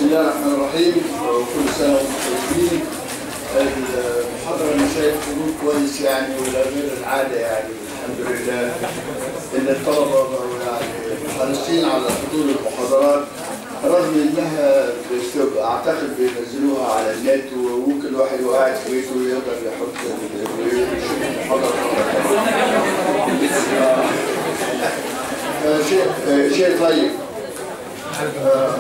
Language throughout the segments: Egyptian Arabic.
الله الرحمن الرحيم وكل سنه وانتم طيبين المحاضره انا شايف حضور كويس يعني ولا غير العاده يعني الحمد لله ان الطلبه بقوا يعني حريصين على حضور المحاضرات رغم انها بتبقى اعتقد بينزلوها على النت وممكن الواحد وقاعد في بيته يقدر يحط يشوف المحاضره آه، شيء آه، شيء طيب آه،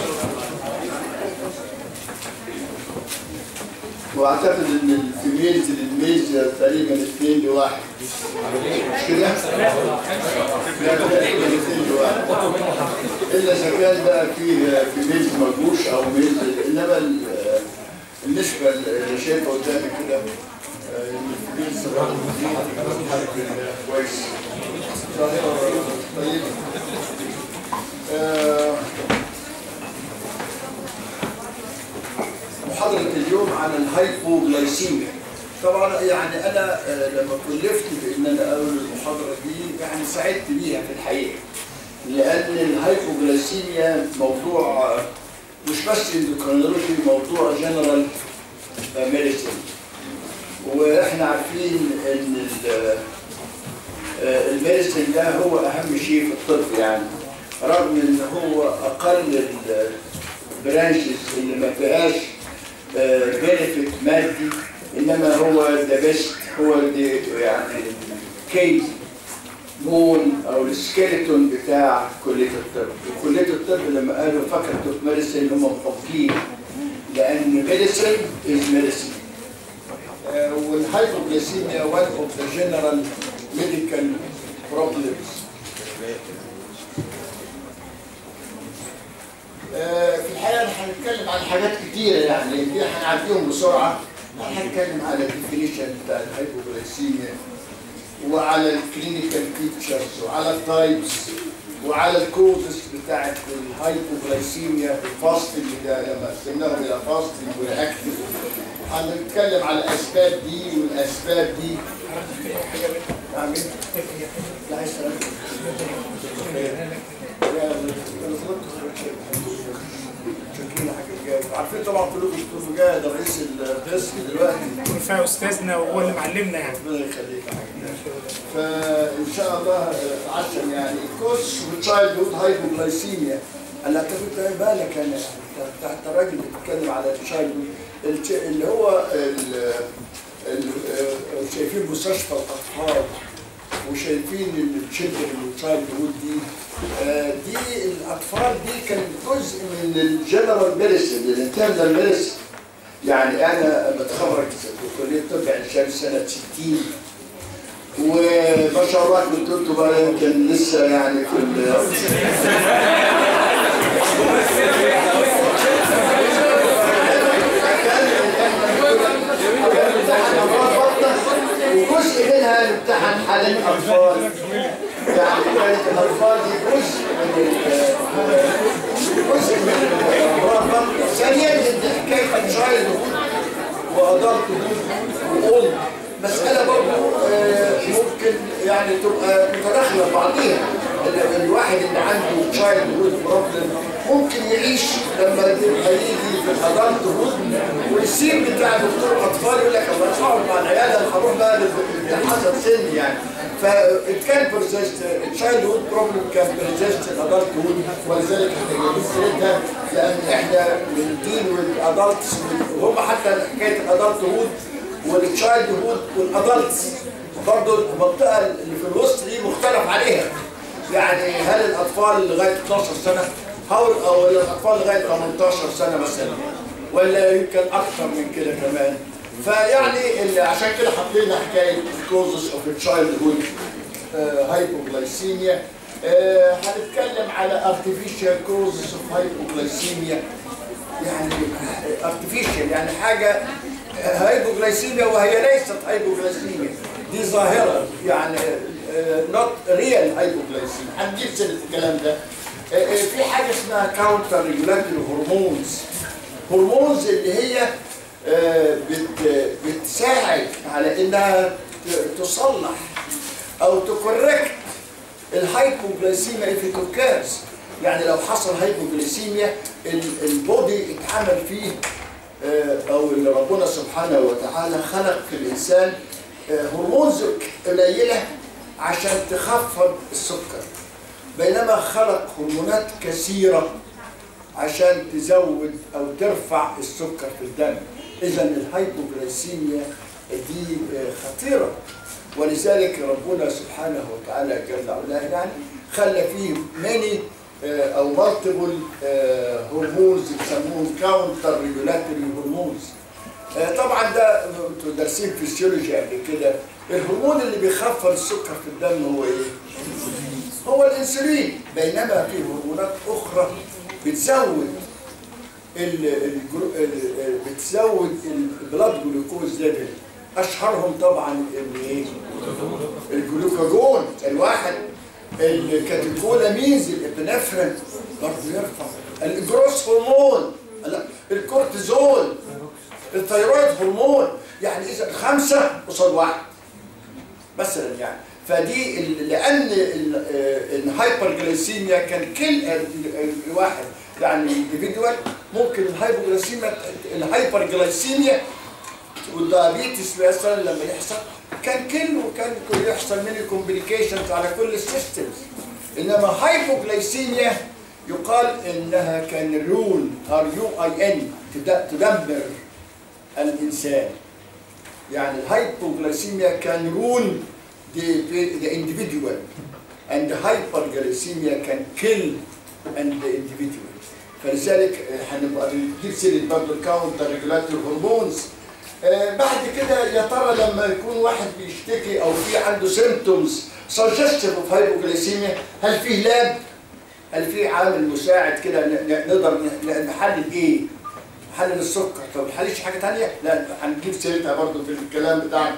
واعتقد ان الفيميلز للميز تقريبا اثنين لواحد مش كده؟ لا تقريبا اثنين لواحد الا اذا كان بقى في فيميلز مجوش او ميز انما ال- النسبه اللي شايفها قدامي كده آه، ان الفيميلز برضه بتتحرك كويس ظاهره طيبه آه، محاضرة اليوم عن الهايبوغلايسيميا طبعا يعني انا آه، لما كلفت بان انا اقول المحاضرة دي يعني سعدت بيها في الحقيقة لان الهايبوغلايسيميا موضوع آه، مش بس اندوكرينولوجي موضوع جنرال ميديسين واحنا عارفين ان ال- آه، الميديسين ده هو اهم شيء في الطب يعني رغم ان هو اقل البرانشز اللي ما فيهاش بنفيت مادي انما هو ذا بيست هو ال يعني الكيس بون او السكيلتون بتاع كليه الطب وكليه الطب لما قالوا فاكولتي اوف ميديسين هم مخبطين لان ميديسين از ميديسين والهايبوغليسيميا one of the general medical problems آه، في الحقيقه احنا هنتكلم عن حاجات كتيره يعني دي هنعديهم بسرعه هنتكلم على الديفينيشن بتاع الهايبوغلايسيميا وعلى الكلينيكال فيتشرز وعلى التايبس وعلى الكوزس بتاعت الهايبوغلايسيميا الفاستنج ده لما قسمناهم الى فاستنج ورياكتيف هنتكلم على الاسباب دي والاسباب دي نعم لا يسلمك عارفين طبعا كلكم دكتور مجاهد رئيس القسم دلوقتي رفاع استاذنا وهو اللي معلمنا يعني ربنا يخليك يا حبيبي. فان شاء الله آه، عشان يعني كوتش وتشايلد هود هايبوغلايسيميا انا انت كنت واخد بالك انا انت انت راجل بتتكلم على التشايلد اللي هو ال- ال- آه، شايفين مستشفى الاطفال وشايفين التشيلدرن والتشايلد هود دي آه، دي الاطفال دي كان جزء من الجنرال ميديسن الانترنال ميديسن يعني انا بتخرج في كليه طب عين شمس سنه 60 وما شاء الله كنت انتوا بقى يمكن لسه يعني في ال- وجزء منها امتحن حالات اطفال يعني كانت الاطفال دي جزء من ال- جزء من الامراض ثانيا حكايه الشايلد وادارت واولد مساله برضه آه، ممكن يعني تبقى متداخله بعضيها ال- الواحد اللي عنده تشايلد هود بروبلم ممكن يعيش لما يبقى يجي في الادلت هود والسين بتاع دكتور الاطفال يقول لك الله اقعد مع العياده انا هروح بقى لحسب سني يعني فات كان بيرزيست تشايلد هود بروبلم كان بيرزيست الادلت هود ولذلك احنا جايبين سيرتها لان احنا بنديل والادلتس وهم حتى حكايه الادلت هود والتشايلد هود والادلتس برضه المنطقه اللي في الوسط دي مختلف عليها يعني هل الاطفال لغايه 12 سنه او او الاطفال لغايه 18 سنه مثلا ولا يمكن اكثر من كده كمان فيعني اللي عشان كده حطينا حكايه الكوزز اوف تشايلد هود هايبوغلايسيميا هنتكلم على artificial causes of hypoglycemia يعني artificial يعني حاجه هايبوغلايسيميا وهي ليست هايبوغلايسيميا دي ظاهره يعني نوت ريال هايبوغلايسيميا هنجيب سيره الكلام ده آه، آه، في حاجه اسمها كاونتر ريجولاتوري هرمونز هرمونز اللي هي آه، بت- بتساعد على انها ت- تصلح او تكوركت الهايبوغلايسيميا في توكاز يعني لو حصل هايبوجليسيميا ال- البودي اتعمل فيه آه، او اللي ربنا سبحانه وتعالى خلق في الانسان آه، هرمونز قليله عشان تخفض السكر بينما خلق هرمونات كثيره عشان تزود او ترفع السكر في الدم اذا الهايبوغليسيميا دي آه، خطيره ولذلك ربنا سبحانه وتعالى جل وعلا يعني خلى فيه ماني او مالتيبل هرمونز يسموهم كاونتر ريجولاتوري هرمونز طبعا ده انتوا دارسين فيسيولوجي قبل كده الهرمون اللي بيخفض السكر في الدم هو ايه؟ هو الانسولين بينما في هرمونات اخرى بتزود ال الجلو- ال- ال- بتزود البلاد جلوكوز ليفل اشهرهم طبعا الايه؟ الجلوكاجون الواحد الكاتيكولامينز الابنفرين برضه يرفع الجروس هرمون لا، الكورتيزول الثيرويد هرمون يعني اذا خمسه قصاد واحد مثلا يعني فدي ال- لان ال- آه، الهايبرجليسيميا كان كل ال- ال- الواحد يعني individual ممكن الهايبوجليسيميا الهايبرجليسيميا والدايابيتس مثلا لما يحصل كان كل وكان كل يحصل منه كومبليكيشنز على كل السيستمز انما هايبوجليسيميا يقال انها كان رول ار يو اي ان تدمر الانسان يعني الهايبوغليسيميا كان رول the, the individual and the hyperglycemia can kill and the individual فلذلك هنبقى نجيب سيره برضه الكاونتر ريجولاتور هرمونز بعد كده يا ترى لما يكون واحد بيشتكي او في عنده سيمتومز سجستيف اوف هايبوغليسيميا هل فيه لاب؟ هل في عامل مساعد كده ن- ن- نقدر ن- نحلل ايه؟ نحلل السكر طب ما نحللش حاجه ثانيه؟ لا هنجيب سيرتها برضه في الكلام بتاعنا.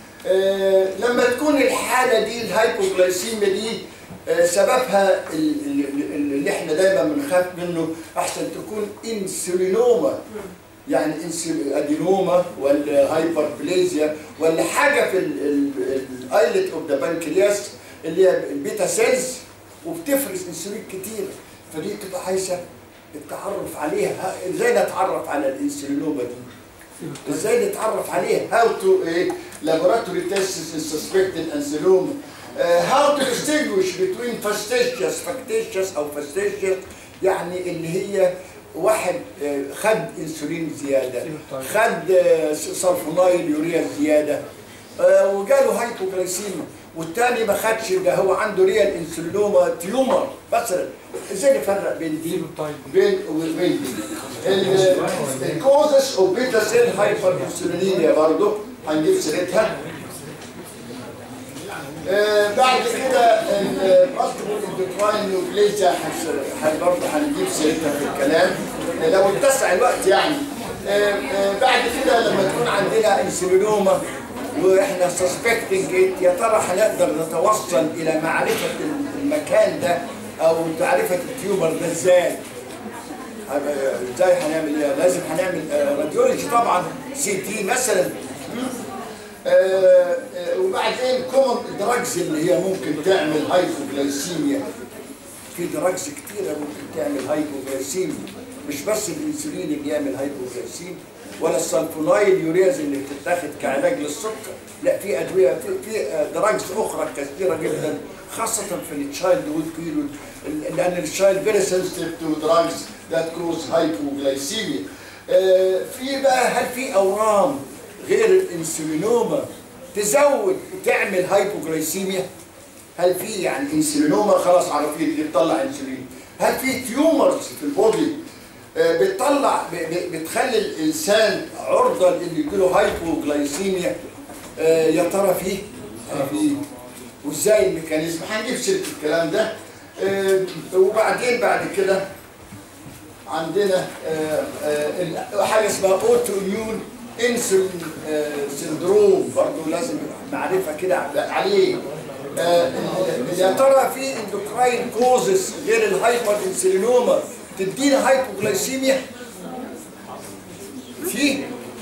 آه لما تكون الحاله دي الهايبوغليسيميا دي آه سببها ال- ال- ال- اللي احنا دايما بنخاف منه احسن تكون انسولينوما يعني انسول- ادينوما ولا هايبربليزيا ولا حاجه في الايلت اوف ذا بانكرياس اللي هي البيتا سيلز وبتفرز انسولين كتير فدي تبقى عايزه التعرف عليها ها- ازاي نتعرف على الانسولينوما دي ازاي نتعرف عليها هاو تو ايه لابوراتوري تيست سسبكتد انسولوما هاو تو distinguish between fastigious factitious او fastigious يعني اللي هي واحد آه، خد انسولين زياده خد آه، سلفونايل يوريا زياده آه، وجاله هايبوغليسيميا والتاني ما خدش ده هو عنده ريال انسولينوما تيومر مثلا ازاي نفرق بين دي بين وبين دي الكوزس اوف بيتا سيل هايبر انسولينيميا برضه هنجيب سيرتها آه، بعد كده المالتيبل اندوكراين نيوبليزيا برضه هنجيب سيرتها في الكلام آه، لو اتسع الوقت يعني آه، آه، بعد كده لما تكون عندنا انسولينوما واحنا سسبكتنج يا ترى هنقدر نتوصل الى معرفه المكان ده او معرفه التيومر ده ازاي؟ هيبقى ازاي هنعمل ايه؟ لازم هنعمل آه، راديولوجي طبعا سي تي مثلا آه، آه، وبعدين كومن دراجز اللي هي ممكن تعمل هايبوغلايسيميا في دراجز كتيرة ممكن تعمل هايبوغلايسيميا مش بس الانسولين اللي يعمل هايبوغلايسيميا ولا السلفونايل يورياز اللي بتتاخد كعلاج للسكر لا في ادويه في, في آه، دراجز اخرى كثيره جدا خاصه في التشايلد وود بيريود لان التشايلد فيري سنسيتيف تو دراجز ذات كوز هايبوغلايسيميا في بقى هل في اورام غير الانسولينوما تزود تعمل هايبوغلايسيميا هل في يعني انسولينوما خلاص عارفين دي بتطلع انسولين هل في تيومرز في البودي آه، بتطلع ب- ب- بتخلي الانسان عرضه لان يجيله هايبوغلايسيميا آه، يا ترى فيه؟ آه، فيه وازاي الميكانيزم هنجيب سيره الكلام ده آه، وبعدين بعد كده عندنا آه، آه، حاجه اسمها اوتو اميون انسولين سندروم برضه لازم معرفه كده عليه آه، يا ترى في اندوكراين كوزز غير الهايبر انسولينوما تدينا هايبوغلايسيميا في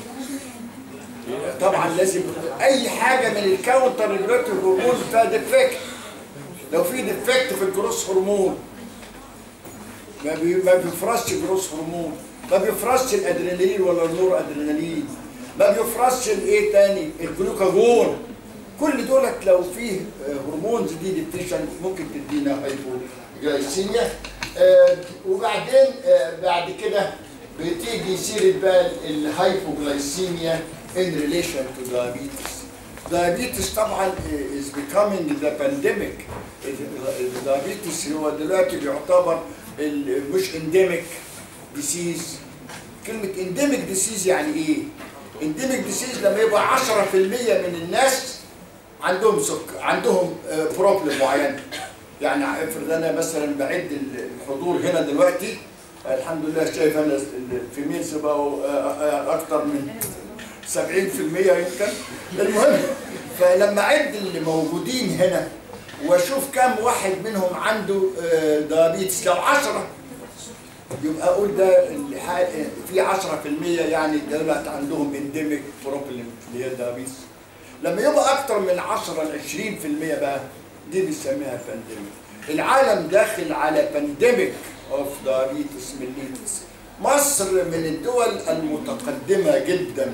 طبعا لازم اي حاجه من الكاونتر ريجولاتوري هرمون فيها ديفكت لو في ديفكت في الجروس هرمون ما, بي ما بيفرزش جروس هرمون ما بيفرزش الادرينالين ولا النور ادرينالين ما بيفرزش الايه تاني الجلوكاجون كل دولت لو فيه آه، هرمونز دي ديبتيشن ممكن تدينا هايبوجلايسيميا آه، وبعدين آه، بعد كده بتيجي سيره بقى الهايبوجلايسيميا in relation to diabetes. diabetes طبعا is becoming the pandemic. الدايابيتس هو دلوقتي بيعتبر ال- مش endemic disease. كلمة endemic disease يعني ايه؟ endemic disease لما يبقى 10% من الناس عندهم سكر عندهم بروبلم معين يعني افرض انا مثلا بعد الحضور هنا دلوقتي الحمد لله شايف انا الفيميلز بقوا آه، آه، اكتر من 70% يمكن المهم فلما اعد اللي موجودين هنا واشوف كم واحد منهم عنده آه، دايابيتس لو 10 يبقى اقول ده الح- في 10% يعني دولت عندهم انديميك بروبلم اللي هي الدايابيتس لما يبقى اكتر من 10 ل 20% بقى دي بنسميها بانديميك العالم داخل على بانديميك اوف دايابيتس ميليتس مصر من الدول المتقدمه جدا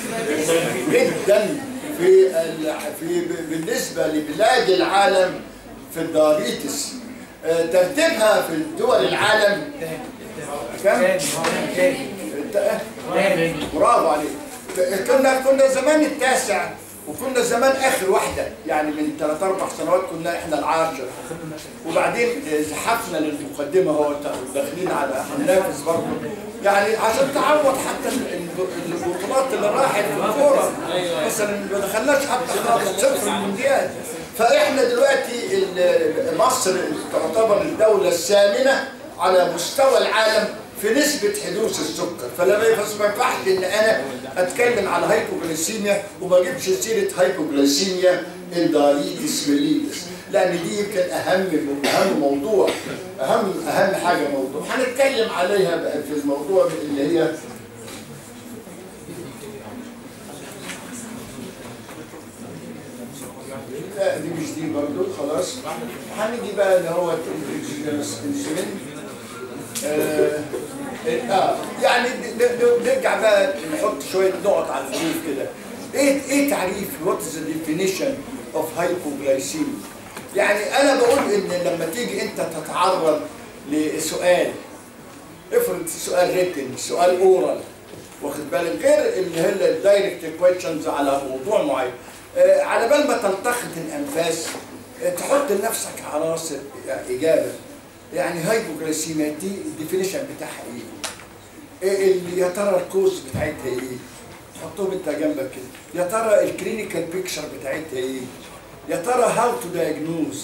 جدا في ال- في بالنسبه لبلاد العالم في الدايابيتس آه، ترتيبها في دول العالم كم؟ الت- برافو عليك كنا كنا زمان التاسع وكنا زمان اخر واحده يعني من ثلاث اربع سنوات كنا احنا العاشر وبعدين زحفنا للمقدمه هو داخلين على هننافس برضه يعني عشان تعوض حتى ال- ال- البطولات اللي راحت في الكوره مثلا ما دخلناش حتى خالص صفر المونديال فاحنا دلوقتي ال- مصر تعتبر الدوله الثامنه على مستوى العالم في نسبة حدوث السكر فلما ينفعش ما ينفعش ان انا اتكلم على هايبوغليسيميا وما اجيبش سيرة هايبوغليسيميا اندايتس ميليتس لان دي يمكن اهم اهم موضوع اهم اهم حاجة موضوع هنتكلم عليها بقى في الموضوع اللي هي لا دي مش دي برضو خلاص هنيجي بقى اللي هو الانسولين آه آه يعني ن- ن- نرجع بقى نحط شويه نقط على الحروف كده ايه ايه تعريف وات از ديفينيشن اوف هايبوغلايسيميا يعني انا بقول ان لما تيجي انت تتعرض لسؤال افرض سؤال ريتن سؤال اورال واخد بالك غير اللي هي الدايركت كويشنز على موضوع معين آه على بال ما تلتقط الانفاس آه تحط لنفسك عناصر اجابه يعني هايبوغليسيميا دي الديفينيشن بتاعها ايه؟ ايه اللي يا ترى الكوز بتاعتها ايه؟ تحطهم انت جنبك كده يا ترى الكلينيكال بيكتشر بتاعتها ايه؟ يا ترى هاو تو دايجنوز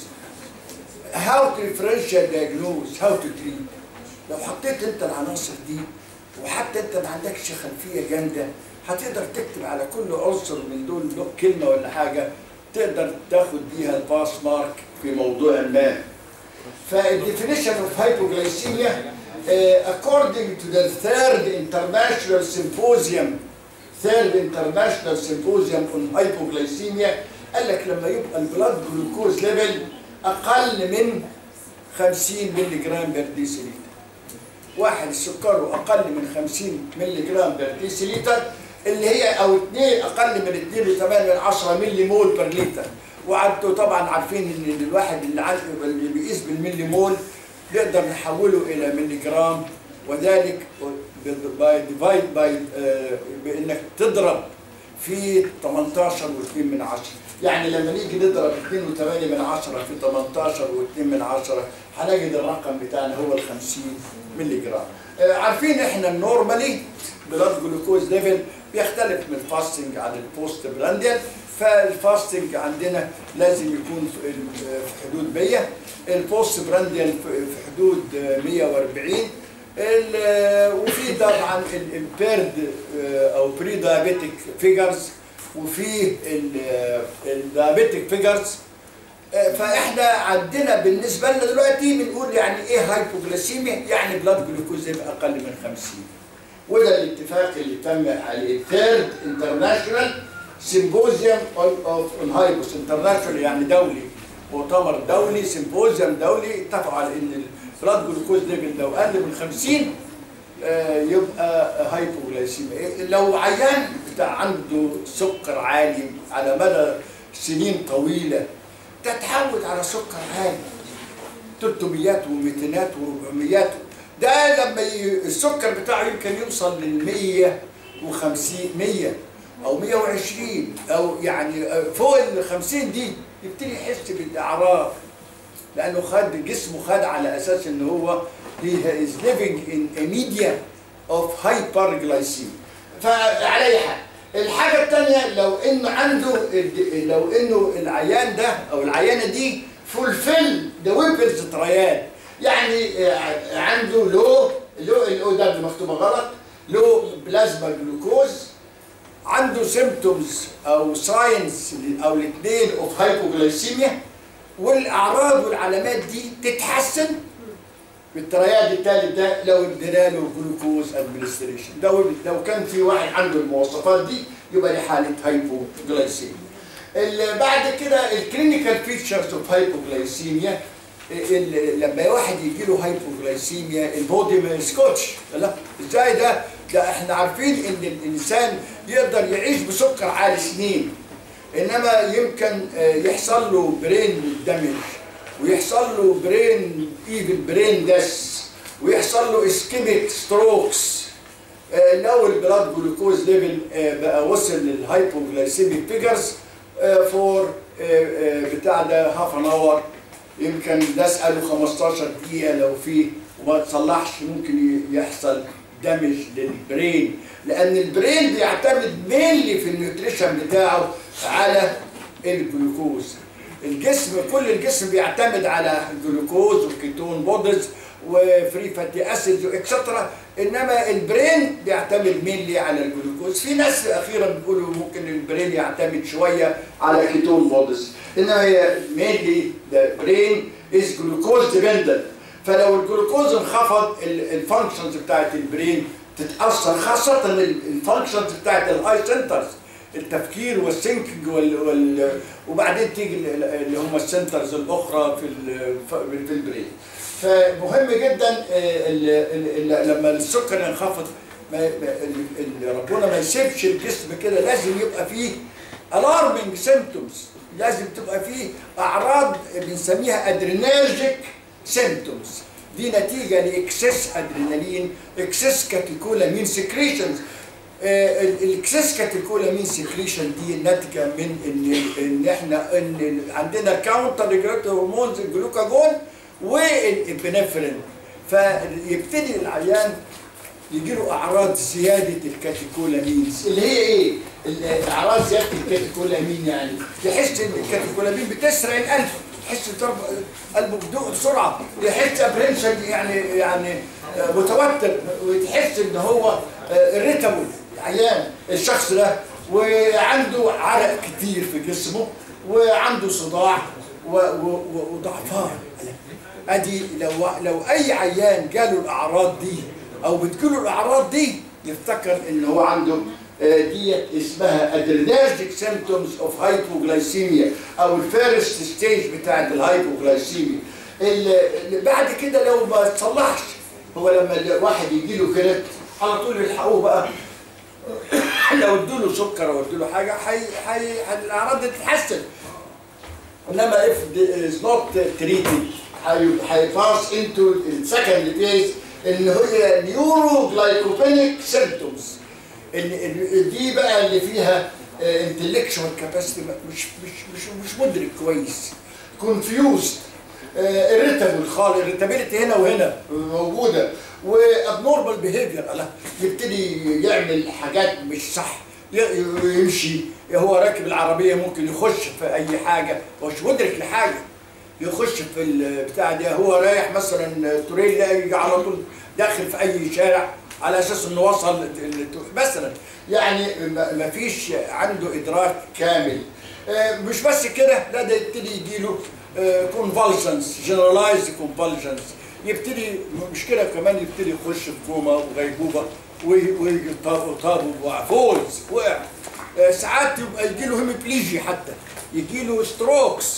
هاو تو ديفرنشال دايجنوز هاو تو تريت لو حطيت انت العناصر دي وحتى انت ما عندكش خلفيه جامده هتقدر تكتب على كل عنصر من دول له كلمه ولا حاجه تقدر تاخد بيها الباس مارك في موضوع ما فالديفينيشن اوف هايبوغلايسيميا according to the third international symposium third international symposium on hypoglycemia قال لك لما يبقى البلاد جلوكوز ليفل اقل من 50 مللي جرام بر ديسيليتر واحد سكره اقل من 50 مللي جرام بر ديسيليتر اللي هي او اثنين اقل من 2.8 مللي مول بر لتر وانتوا طبعا عارفين ان الواحد اللي عنده اللي بيقيس بالملي مول نقدر نحوله الى ملي جرام وذلك باي ديفايد باي بانك تضرب في 18 و2 من 10 يعني لما نيجي نضرب 2.8 من 10 في 18 و2 من 10 هنجد الرقم بتاعنا هو ال 50 ملي جرام آه، عارفين احنا النورمالي بلاد جلوكوز ليفل بيختلف من الفاستنج عن البوست برانديال فالفاستنج عندنا لازم يكون في في حدود 100 البوست برانديال في في حدود 140 ال- وفي طبعا الامبيرد او بري دايابيتك فيجرز وفي الدايابيتك فيجرز فاحنا عندنا بالنسبه لنا دلوقتي بنقول يعني ايه هايبوغليسيميا يعني بلاد جلوكوز يبقى اقل من 50 وده الاتفاق اللي تم عليه ثيرد انترناشونال سيمبوزيوم اوف هايبوس انترناشونال يعني دولي مؤتمر دولي سيمبوزيوم دولي اتفقوا على ان بلاد جلوكوز ليفل لو قل من 50 آه، يبقى هايبوغلايسيميا لو عيان بتاع عنده سكر عالي على مدى سنين طويله تتعود على سكر عالي 300 و200 و400 ده لما ي... السكر بتاعه يمكن يوصل لل 150 100 او 120 او يعني فوق ال 50 دي يبتدي يحس بالاعراض لانه خد جسمه خد على اساس ان هو he is living in a media of hyperglycemia فعلى اي حال الحاجه الثانيه لو انه عنده لو انه العيان ده او العيانه دي فولفيل ذا ويبرز تريان يعني آه، عنده لو لو الاو ده مكتوبه غلط لو بلازما جلوكوز عنده سيمتومز او ساينس او الاثنين اوف هايبوغلايسيميا والاعراض والعلامات دي تتحسن بالترياد الثالث ده لو ادينا له جلوكوز ادمنستريشن لو لو كان في واحد عنده المواصفات دي يبقى دي حاله هايبوغلايسيميا ال- بعد كده الكلينيكال فيتشرز اوف هايبوغلايسيميا ال- لما واحد يجي له هايبوغلايسيميا البودي ما يسكتش لا ازاي ده ده احنا عارفين ان الانسان يقدر يعيش بسكر عالي سنين انما يمكن آه، يحصل له برين دامج ويحصل له برين ايفن برين ديس ويحصل له اسكيميك ستروكس لو البلاد جلوكوز ليفل بقى وصل للهايبوغلايسيميك فيجرز فور بتاع ده هاف ان اور يمكن نساله 15 دقيقه لو في وما تصلحش ممكن ي- يحصل دامج للبرين لان البرين بيعتمد مينلي في النيوتريشن بتاعه على الجلوكوز الجسم كل الجسم بيعتمد على الجلوكوز والكيتون بودز وفري فاتي اسيدز واكسترا انما البرين بيعتمد مينلي على الجلوكوز في ناس اخيرا بيقولوا ممكن البرين يعتمد شويه على كيتون بودز انما هي مينلي ذا برين از جلوكوز ديبندنت فلو الجلوكوز انخفض الفانكشنز بتاعت البرين تتاثر خاصه الفانكشنز بتاعت الاي سنترز التفكير والثينكينج وال... وال... وبعدين تيجي ال- ال- اللي هم السنترز الاخرى في ال... في البرين فمهم جدا آه، ال... ال... ال... لما السكر ينخفض ما... ما... ال... ال... ربنا ما يسيبش الجسم كده لازم يبقى فيه alarming symptoms لازم تبقى فيه اعراض بنسميها ادرينرجيك symptoms دي نتيجه لاكسس ادرينالين اكسس كاتيكولامين سكريشنز الاكسس كاتيكولامين سكريشن دي ناتجه من ان ان احنا ان عندنا كاونتر ريجولاتوري هرمونز الجلوكاجون والابنفرين فيبتدي العيان يجي له اعراض زياده الكاتيكولامينز اللي هي ايه؟ ال- اعراض زياده الكاتيكولامين يعني يحس ان الكاتيكولامين بتسرق القلب يحس ضرب قلبه بدق بسرعه يحس ابرينشن يعني يعني آه، متوتر وتحس ان هو ريتابل عيان الشخص ده وعنده عرق كتير في جسمه وعنده صداع و- و- و- وضعفان ادي لو لو اي عيان جاله الاعراض دي او بتجيله الاعراض دي يفتكر ان هو عنده آه، ديت اسمها ادرينرجيك سيمبتومز اوف هايبوغلايسيميا او الفيرست ستيج بتاعت الهايبوغلايسيميا اللي بعد كده لو ما تصلحش هو لما الواحد يجي له كده على طول يلحقوه بقى لو ادوا له سكر او ادوا له حاجه حي حي الاعراض دي تتحسن انما if it is not treated هي- هيباس into the second phase اللي هي نيورو جلايكوبينيك سيمبتومز دي بقى اللي فيها انتلكشوال كاباسيتي مش مش مش مش مدرك كويس كونفيوزد irritable خالص irritability هنا وهنا موجوده وابنورمال بيهيفير يبتدي يعمل حاجات مش صح ي- يمشي هو راكب العربيه ممكن يخش في اي حاجه هو مش مدرك لحاجه يخش في البتاع ده هو رايح مثلا توريل لا يجي على طول داخل في اي شارع على اساس انه وصل ال- مثلا يعني ما فيش عنده ادراك كامل آه، مش بس كده لا ده يبتدي يجي له كونفالشنز جنرالايزد كونفالشنز يبتدي مشكله كمان يبتدي يخش في كوما وغيبوبه ويطابوا وفولز وقع آه، ساعات يبقى يجي له هيميبليجي حتى يجي له ستروكس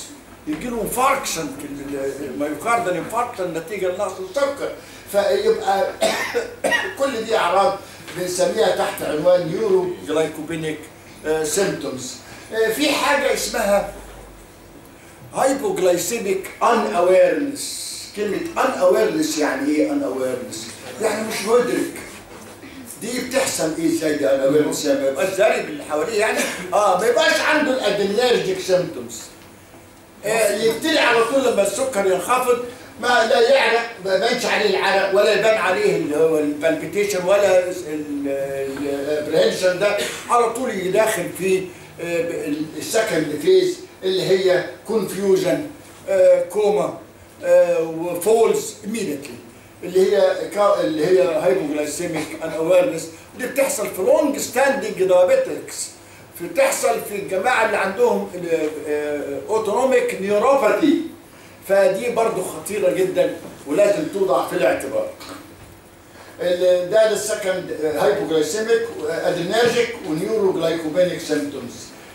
يجي له انفاركشن في الميوكاردال انفاركشن نتيجه لنقص السكر فيبقى كل دي اعراض بنسميها تحت عنوان نيورو جلايكوبينيك سيمتومز في حاجه اسمها هايبوجلايسيميك ان اويرنس كلمه ان اويرنس يعني ايه ان اويرنس يعني مش مدرك دي بتحصل ايه ازاي ده ان اويرنس يعني ما يبقاش داري باللي حواليه يعني اه ما يبقاش عنده الادرينرجيك سيمتومز يبتدي على طول لما السكر ينخفض ما لا يعرق ما يبانش عليه العرق ولا يبان عليه اللي هو البالبيتيشن ولا الابريهنشن ده على طول يداخل في السكند فيز اللي هي كونفيوجن كوما وفولز immediately اللي هي كا- اللي هي هايبوجلايسيميك ان اويرنس دي بتحصل في لونج ستاندنج دايابيتكس بتحصل في الجماعه اللي عندهم اوتونوميك نيوروباثي فدي برضو خطيره جدا ولازم توضع في الاعتبار ال- ده السكند هايبوجلايسيميك ادرينرجيك ونيورو جلايكوبينيك سيمتومز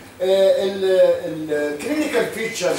الكلينيكال فيتشرز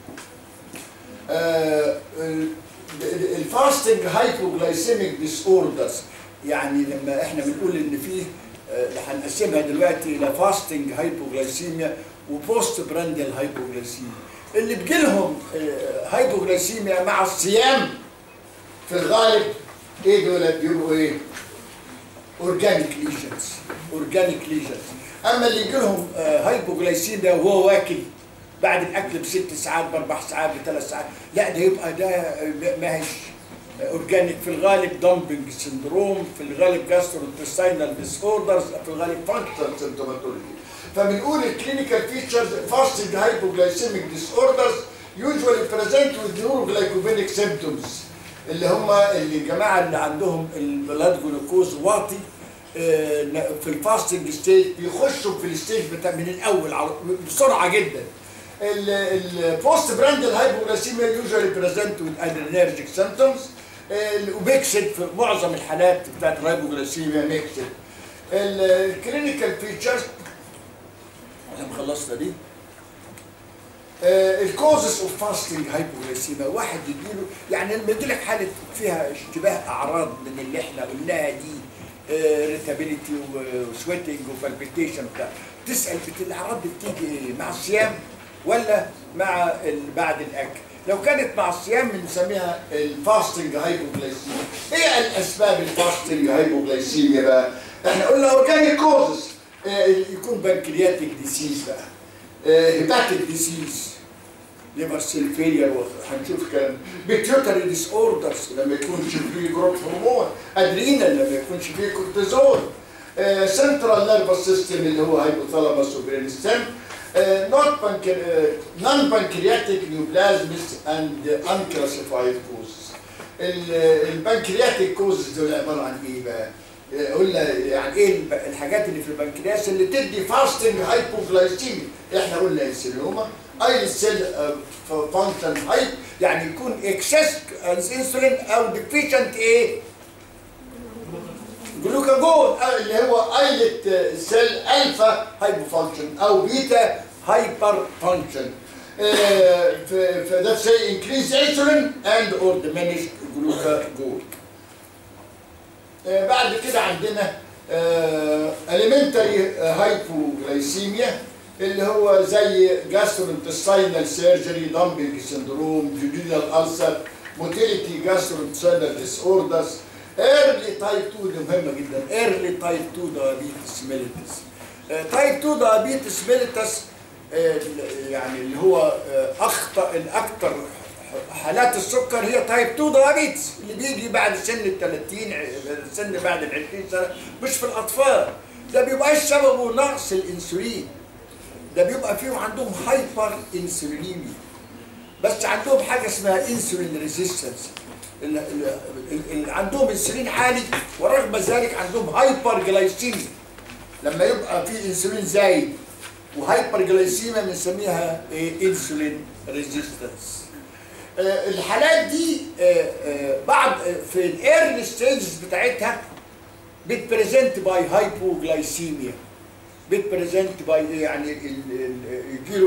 الفاستنج هايبوجلايسيميك ديس اوردرز يعني لما احنا بنقول ان في آه، هنقسمها دلوقتي الى فاستنج هايبوجلايسيميا وبوست براندل هايبوجلايسيميا اللي بيجيلهم آه، هايبوجلايسيميا مع الصيام في الغالب ايه دول بيبقوا ايه؟ اورجانيك ليجنز اورجانيك ليجنز اما اللي يجي لهم هايبوجلايسيميا وهو واكل بعد الاكل بست ساعات باربع ساعات بثلاث ساعات لا ده يبقى ده آه، ما هيش اورجانيك في الغالب دامبنج سندروم في الغالب جاستروانتستينال ديس اوردرز في الغالب فانكشنال سيمتوماتولوجي فبنقول الكلينيكال فيتشرز فاستنج هايبوجلايسيميك ديس اوردرز يوجوالي بريزنت وذ نيوروجلايكوبينيك سيمتومز اللي هم اللي الجماعه اللي عندهم البلاد جلوكوز واطي آه، في الفاستنج ستيج بيخشوا في الستيج بتاع من الاول على- بسرعه جدا البوست براندل هايبوغلاسيميا يوجوالي بريزنت وذ ادرينرجيك سيمتومز وبيكسد في معظم الحالات بتاعت الهايبوغلاسيميا ميكسد الكلينيكال فيتشرز احنا خلصنا دي الكوزز اوف فاستنج هايبوغليسيميا واحد يجيله يعني لما يجي لك حاله فيها اشتباه اعراض من اللي احنا قلناها دي ريتابيليتي وسويتنج وبالبيتيشن بتاع تسال بت- الاعراض دي بتيجي إيه؟ مع الصيام ولا مع ال- بعد الاكل لو كانت مع الصيام بنسميها الفاستنج هايبوغليسيميا ايه الاسباب الفاستنج هايبوغليسيميا بقى احنا قلنا اورجانيك كوزز يكون بنكرياتيك ديسيز بقى هيباتيك ديسيز ليفر سيل فيلير وهنشوف كلام بيتيوتري ديس اوردرز لما يكونش فيه جروث هرمون ادرينال لما يكونش فيه كورتيزون سنترال نيرفس سيستم اللي هو هايبوثالاموس وبرين ستيم نوت نون بانكرياتيك نيوبلازمز اند انكلاسيفايد كوزز البنكرياتيك كوزز دول عباره عن ايه بقى؟ قلنا يعني ايه الب- الحاجات اللي في البنكرياس اللي تدي فاستنج هايبوغلايسيميا احنا قلنا انسولينوما اي سيل فانكشن هايب يعني يكون اكسس انسولين او ديفيشنت ايه جلوكاجون أو اللي هو ايلت سيل الفا هايبو فانكشن او بيتا هايبر فانكشن فده say increase insulin and or diminish glucagon آه، بعد كده عندنا اليمنتري هايبوغلايسيميا اللي هو زي جاسترونتستينال سيرجري دامبنج سندروم جودينال ألسر موتيليتي جاسترونتستينال ديس اوردرز ايرلي تايب 2 دي مهمه جدا ايرلي تايب 2 دايابيتس ميليتس تايب 2 دايابيتس ميليتس يعني اللي هو آه، اخطا الاكثر حالات السكر هي تايب 2 دايابيتس اللي بيجي بعد سن ال 30 ع- سن بعد ال 20 سنه مش في الاطفال ده بيبقاش سببه نقص الانسولين ده بيبقى فيهم عندهم هايبر انسولينيميا بس عندهم حاجه اسمها انسولين ريزيستنس اللي عندهم انسولين عالي ورغم ذلك عندهم هايبر جلايسيميا لما يبقى في انسولين زايد وهايبر جلايسيميا بنسميها ايه انسولين ريزيستنس الحالات دي آه، آه، بعض آه، في الايرلي ستيجز بتاعتها بتبريزنت باي هايبوجلايسيميا بتبريزنت باي يعني ال- ال- يجيله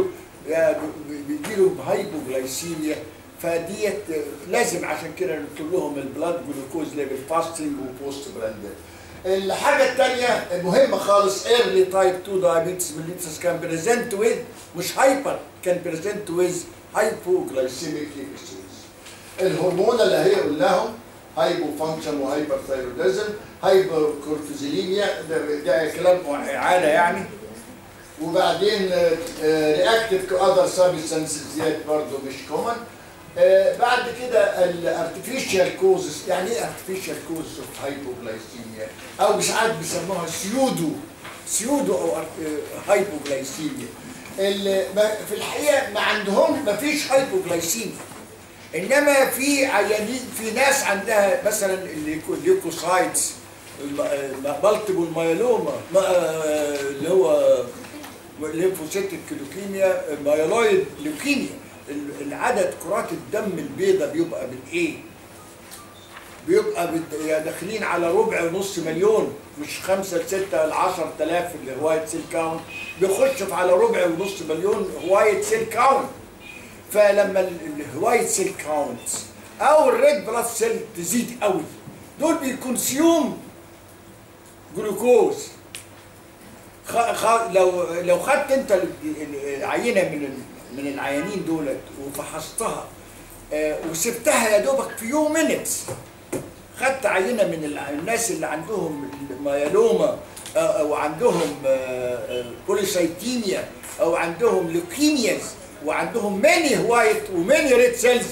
بيجيله هايبوغلايسيميا فديت لازم عشان كده نكتب لهم البلاد جلوكوز ليفل فاستنج وبوست براندل الحاجة الثانية مهمة خالص ايرلي تايب 2 دايابيتس ميليتس كان بريزنت ويز مش هايبر كان بريزنت ويز هايبوغلايسيميك ايبيسودز الهرمون اللي هي قلناهم هايبو فانكشن وهايبر ثايروديزم هايبر كورتيزوليميا ده, ده كلام اعاده يعني وبعدين رياكتيف تو اذر سبستانسز ديت برضه مش كومن بعد كده الارتفيشال كوزز يعني ايه ارتفيشال كوزز اوف هايبوغلايسيميا او ساعات بيسموها سيودو سيودو او هايبوغلايسيميا في الحقيقه ما عندهم ما فيش هايبوغلايسيميا انما في عيانين في ناس عندها مثلا الليوكوسايتس مالتيبل مايلوما اللي هو ليمفوسيتك لوكيميا مايلويد لوكيميا العدد كرات الدم البيضاء بيبقى بالايه؟ بيبقى داخلين على ربع ونص مليون مش خمسة لستة ل 10000 اللي هواية سيل كاونت بيخش في على ربع ونص مليون هواية سيل كاونت فلما الهواية سيل كاونت او الريد بلاد سيل تزيد قوي دول بيكونسيوم جلوكوز خ... خ... لو لو خدت انت العينه من من العيانين دولت وفحصتها آه وسبتها يا دوبك في يوم مينتس خدت عينه من الناس اللي عندهم مايلوما آه او عندهم آه بوليسايتيميا او عندهم لوكيمياز وعندهم ماني هوايت وماني ريد سيلز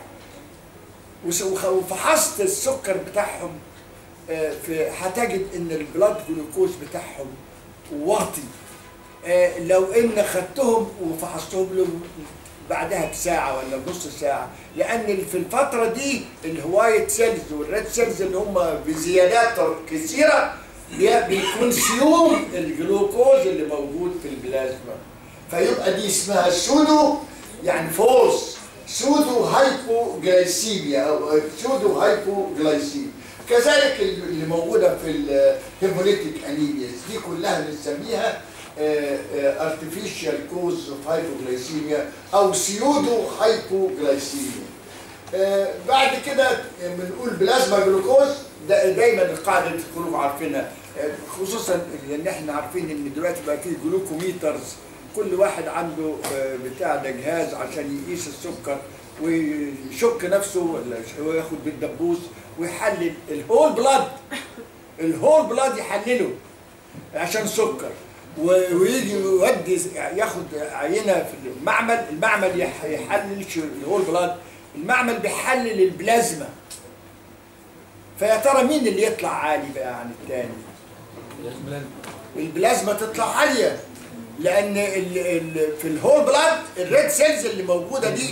وفحصت السكر بتاعهم في هتجد ان البلاد جلوكوز بتاعهم واطي لو ان خدتهم وفحصتهم لهم بعدها بساعة ولا بنص ساعة لأن في الفترة دي الهوايت سيلز والريد سيلز اللي هم بزيادات كثيرة بيكونسيوم الجلوكوز اللي موجود في البلازما فيبقى دي اسمها سودو يعني فورس سودو هايبوجلايسيميا أو سودو هايبوجلايسيميا كذلك اللي موجودة في الهيموليتيك انيمياز دي كلها بنسميها artificial cause of hypoglycemia او سيودو هايبوجلايسيميا بعد كده بنقول بلازما جلوكوز ده دايما القاعده اللي كلكم عارفينها خصوصا ان احنا عارفين ان دلوقتي بقى في جلوكوميترز كل واحد عنده بتاع ده جهاز عشان يقيس السكر ويشك نفسه ولا هو ياخد بالدبوس ويحلل الهول بلاد الهول بلاد يحلله عشان سكر ويجي يودي ياخد عينه في المعمل المعمل يحلل الهول بلاد المعمل بيحلل البلازما فيا ترى مين اللي يطلع عالي بقى عن الثاني البلازما تطلع عاليه لان ال ال في الهول بلاد الريد سيلز اللي موجوده دي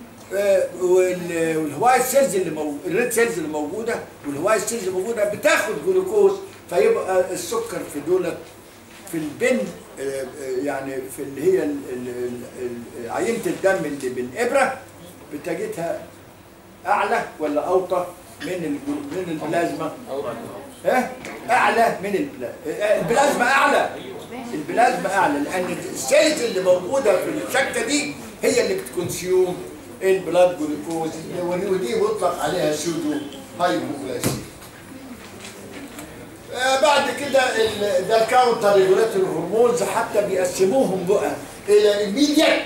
والهواي سيلز اللي موجوده الريد سيلز اللي موجوده والهواي سيلز اللي موجوده بتاخد جلوكوز فيبقى السكر في دولت في البن يعني في اللي هي عينه الدم اللي بالابره بتجدها اعلى ولا اوطى من من البلازما ها اعلى من البلازما البلازما اعلى البلازما اعلى لان السيلز اللي موجوده في الشكه دي هي اللي بتكونسيوم البلاد جلوكوز ودي بيطلق عليها سودو هايبوغلاسيميا آه بعد كده ده كاونتر ريجولاتوري هرمونز حتى بيقسموهم بقى الى ايميديت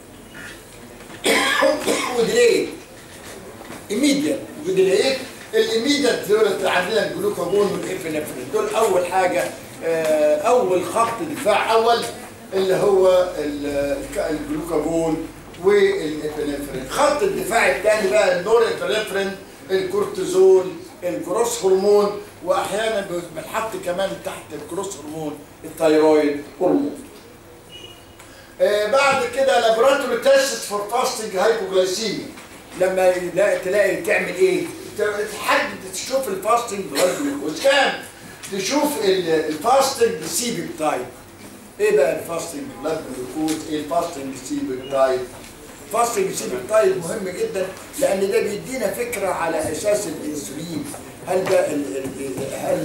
وديليت ايميديت وديليت الايميديت دول عندنا الجلوكاجون والابنفرين دول اول حاجه آه اول خط دفاع اول اللي هو الجلوكاجون والابنفرين خط الدفاع الثاني بقى النور ابنفرين الكورتيزول الجروس هرمون واحيانا بنحط كمان تحت الجروس هرمون الثايرويد هرمون آه بعد كده لابوراتوري تيست فور فاستنج هايبوجلايسيميا لما تلاقي تعمل ايه تحدد تشوف الفاستنج بلاد جلوكوز كام تشوف الفاستنج سي بيبتايد ايه بقى الفاستنج بلاد جلوكوز ايه الفاستنج سي بيبتايد فاستنج سي بيبتايد مهم جدا لان ده بيدينا فكره على اساس الانسولين هل ده ال ال هل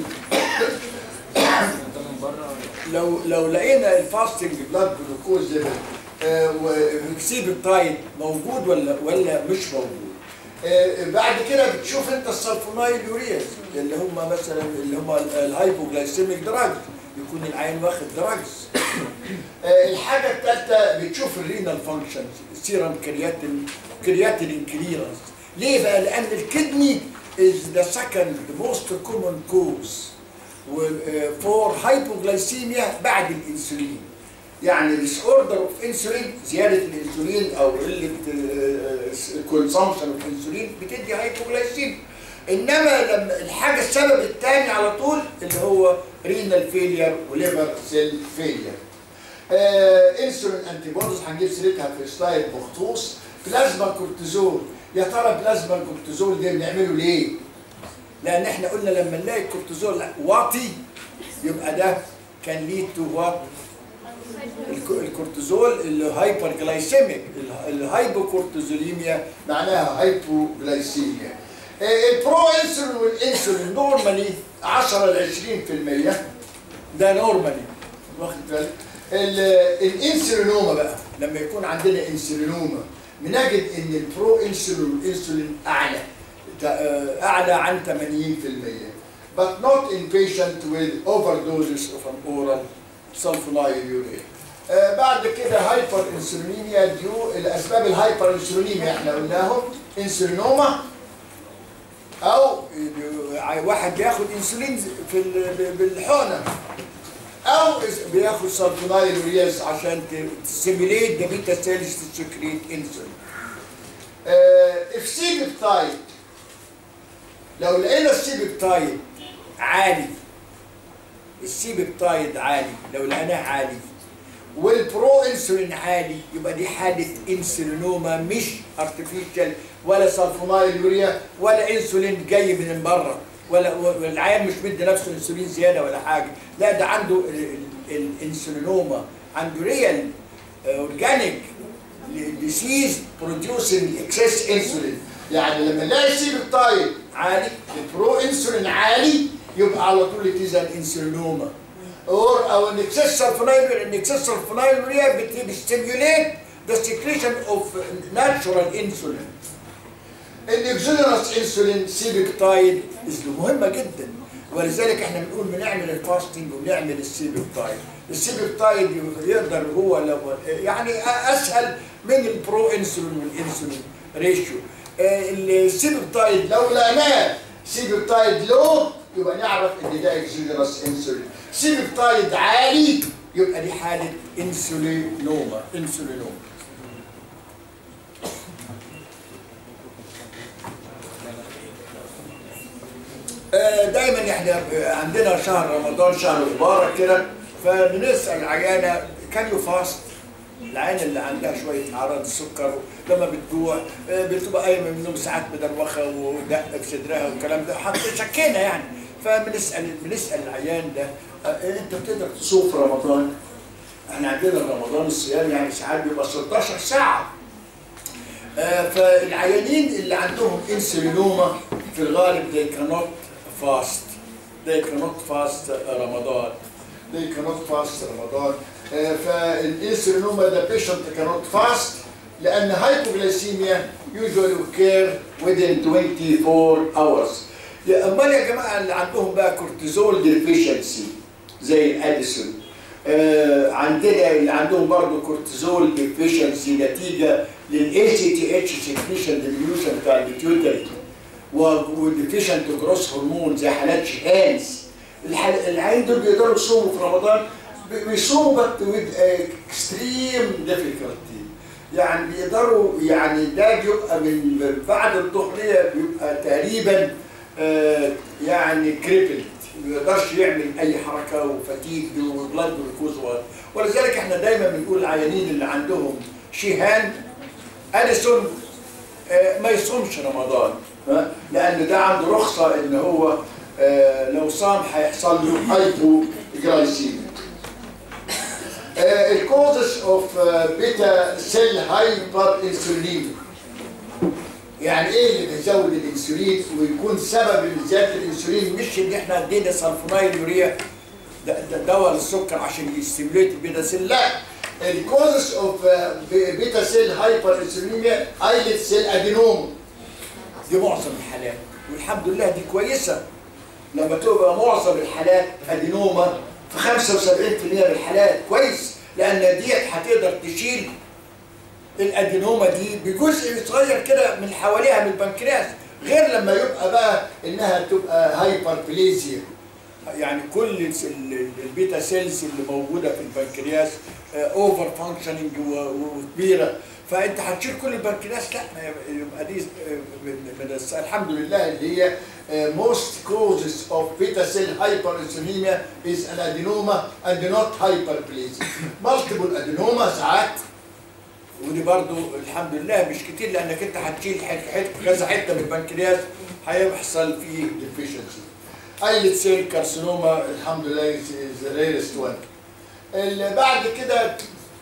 لو لو لقينا الفاستنج بلاد جلوكوز ليفل آه، والسيبرتايد موجود ولا ولا مش موجود آه، بعد كده بتشوف انت السلفونايل يورياز اللي هم مثلا اللي هم الهايبوجلايسيميك دراجز يكون العين واخد دراجز آه، الحاجه الثالثه بتشوف الرينال فانكشنز سيرم كرياتين كرياتين كليرنس ليه بقى لان الكدني is the second most common cause for hypoglycemia بعد الانسولين يعني disorder of insulin زياده الانسولين او قله consumption of انسولين بتدي هايبوجلايسيميا انما لما الحاجه السبب الثاني على طول اللي هو رينال فيلير وليفر سيل فيلير انسولين انتي بوديز هنجيب سيرتها في سلايد مخصوص بلازما كورتيزول يا ترى بلازما كورتيزول ده بنعمله ليه؟ لان احنا قلنا لما نلاقي الكورتيزول واطي يبقى ده كان ليد تو وات الكورتيزول اللي هايبر جلايسيميك الهايبوكورتيزوليميا معناها هايبوجلايسيميا البرو انسولين والانسولين نورمالي 10 ل 20% ده نورمالي واخد بالك ال- الانسولينوما بقى لما يكون عندنا انسولينوما بنجد ان البرو انسولين والانسولين اعلى تا- اعلى عن 80% but not in patient with overdoses of an oral sulfonylurea آه بعد كده هايبر انسولينيميا ديو الاسباب الهايبر انسولينيميا احنا قلناهم انسولينوما او واحد بياخد انسولين في ال- بالحقنه او بياخد سلفونايلورياز عشان تسيميليت ذا بيتا سيلز تسكريت انسولين السي بيبتايد لو لقينا السي بيبتايد عالي السي بيبتايد عالي لو لقيناه عالي والبرو انسولين عالي يبقى دي حاله انسولينوما مش ارتفيشال ولا سلفونايلوريا ولا انسولين جاي من بره ولا والعيان مش مدي نفسه انسولين زياده ولا حاجه لا ده عنده ال- ال- الانسولينوما عنده ريال اورجانيك ديسيز بروديوسنج اكسس انسولين يعني لما نلاقي السي بيبتايد عالي البرو انسولين عالي يبقى على طول تيزا انسولينوما or او ان excess sulfonylurea ان excess sulfonylurea بت- بتستيموليت the secretion of natural insulin الاكزوجينوس انسولين سيبيبتايد مهمه جدا ولذلك احنا بنقول بنعمل الفاستنج وبنعمل السيبيبتايد السيبيبتايد يقدر هو لو يعني اسهل من البرو انسولين والانسولين ريشيو السيبيبتايد لو لقيناه سيبيبتايد لو يبقى نعرف ان ده اكزوجينوس انسولين سيبيبتايد عالي يبقى دي حاله انسولينوما انسولينوما آه، دايما احنا عندنا شهر رمضان شهر مبارك كده فبنسال عيانه كان يو فاست العيانه اللي عندها شويه اعراض السكر لما بتجوع آه، بتبقى قايمه من النوم ساعات مدروخه ودق في صدرها والكلام ده حتى شكينا يعني فبنسال بنسال العيان ده آه، انت بتقدر تصوم في رمضان؟ احنا عندنا رمضان الصيام يعني ساعات بيبقى 16 ساعه آه، فالعيانين اللي عندهم انسولينوما في الغالب they cannot fast they cannot fast رمضان they cannot fast رمضان آه، فالانسولينوما ده patient cannot fast لأن هايبوغليسيميا usually occur within 24 hours يا امال يا جماعه اللي عندهم بقى كورتيزول ديفيشنسي زي الاديسون آه عندنا اللي عندهم برضه كورتيزول ديفيشنسي نتيجه للاي سي تي اتش سكريشن ديميوشن بتاع البيتيوتري وديفيشنت جروس هرمون زي حالات شهانز الحال- العيال دول بيقدروا يصوموا في رمضان بي- بيصوموا بس with extreme difficulty يعني بيقدروا يعني ده بيبقى من بعد الظهريه بيبقى تقريبا آه، يعني كريبلد ما يقدرش يعمل اي حركه وفتيج وبلاد جلوكوز و- ولذلك احنا دايما بنقول العيانين اللي عندهم شيهان اديسون آه، ما يصومش رمضان ها؟ لان ده عنده رخصه ان هو آه، لو صام هيحصل له هايبو جلايسيميا الكوزس اوف بيتا سيل هايبر انسولين يعني ايه اللي بيزود الانسولين ويكون سبب زياده الانسولين مش ان احنا ادينا سلفونايل يوريا ده ده دواء للسكر عشان يستيموليت البيتا سيل لا الكوزس اوف بيتا سيل هايبر انسولينيا ايلت سيل ادينوما دي معظم الحالات والحمد لله دي كويسه لما تبقى معظم الحالات ادينوما في 75% من الحالات كويس لان ديت هتقدر تشيل الادينوما دي بجزء صغير كده من حواليها من البنكرياس غير لما يبقى بقى انها تبقى هايبر بليزيا يعني كل الس- ال- البيتا سيلز اللي موجوده في البنكرياس اوفر فانكشننج وكبيره فانت هتشيل كل البنكرياس لا ما يبقى دي آه، من من الس- الحمد لله اللي هي آه، most causes of beta cell hyperinsulinemia is an adenoma and not hyperplasia. multiple adenoma ساعات ودي برضو الحمد لله مش كتير لانك انت هتشيل حته حته كذا حته من البنكرياس هيحصل فيه ديفيشنسي. ايلت سيل كارسينوما الحمد لله ذا ريرست وان. اللي بعد كده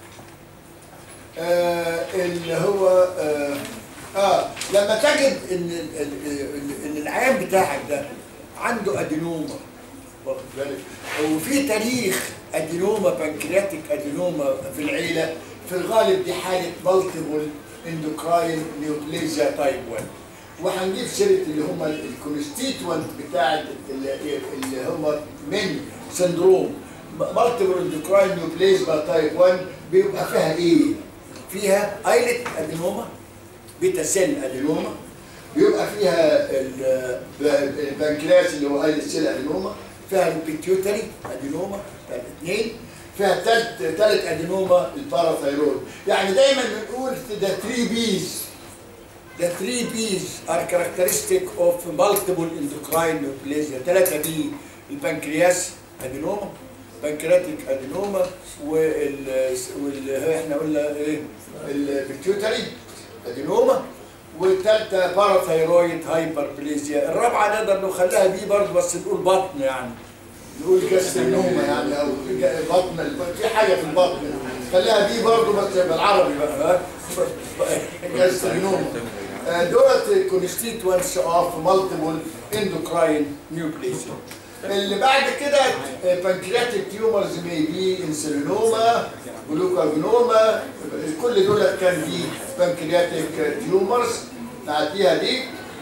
آه اللي هو آه, اه لما تجد ان ال- ال- ال- ان العيان بتاعك ده عنده ادينوما واخد بالك وفي تاريخ ادينوما بنكرياتيك ادينوما في العيله في الغالب دي حاله مالتيبل اندوكراين نيوبليزيا تايب 1 وهنجيب سيره اللي هم الكونستيتوانت بتاع اللي اللي هم من سندروم مالتيبل اندوكراين نيوبليزيا تايب 1 بيبقى فيها ايه؟ فيها ايلت ادينوما بيتا سيل ادينوما بيبقى فيها ال- البنكرياس اللي هو ايلت سيل ادينوما فيها البيتيوتري ادينوما بتاع الاثنين فيها ثالث ثالث ادينوما الباراثايرويد يعني دايما بنقول the three B's The three B's are characteristic of multiple endocrine neoplasia. ثلاثة بي البنكرياس ادينوما بنكرياتيك ادينوما وال وال احنا قلنا ايه البيتيوتري ادينوما والثالثة باراثايرويد هايبربليزيا الرابعة نقدر نخليها بي برضه بس نقول بطن يعني نقول جاسترينوما يعني او جا- بطن في حاجة في البطن خليها بي برضه بس بالعربي بقى ها جاسترينوما آه، دولت كونستيتوانس اوف مالتيبل اندوكراين نيوبليزيا اللي بعد كده بانكرياتيك تيومرز مي بي انسولينوما جلوكاجونوما كل دول كان دي بانكرياتيك تيومرز نعديها دي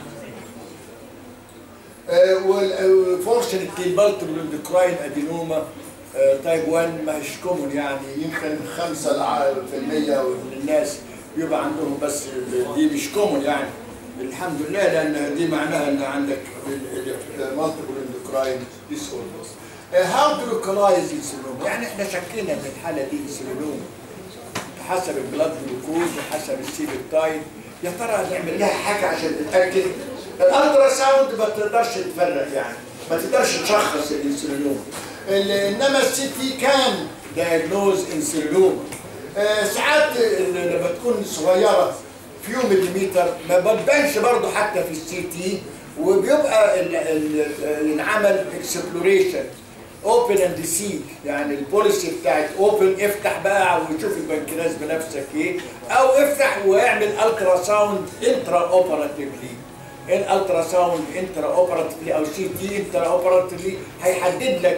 وفورشنتلي المالتيبل اندوكراين ادينوما تايب 1 مش كومون يعني يمكن 5% من الناس بيبقى عندهم بس دي مش كومون يعني الحمد لله لان دي معناها ان عندك مالتيبل اندوكراين ديس اوردرز هاو تو لوكلايز انسولين يعني احنا شكينا ان الحاله دي انسولين حسب البلاد جلوكوز وحسب السيبيبتايد يا ترى نعمل لها حاجه عشان نتاكد الالترا ساوند ما تقدرش تفرق يعني ما تقدرش تشخص الانسولين انما السي تي كان دايجنوز انسولين آه ساعات ال- لما تكون صغيره فيو مليمتر ما بتبانش برضه حتى في السي تي وبيبقى ال- ال- العمل اكسبلوريشن اوبن اند سي يعني البوليسي بتاعت اوبن افتح بقى وشوف البنكرياس بنفسك ايه او افتح واعمل الترا ساوند انترا اوبراتيفلي الالترا ساوند انترا اوبراتيفلي او سي تي انترا اوبراتيفلي هيحدد لك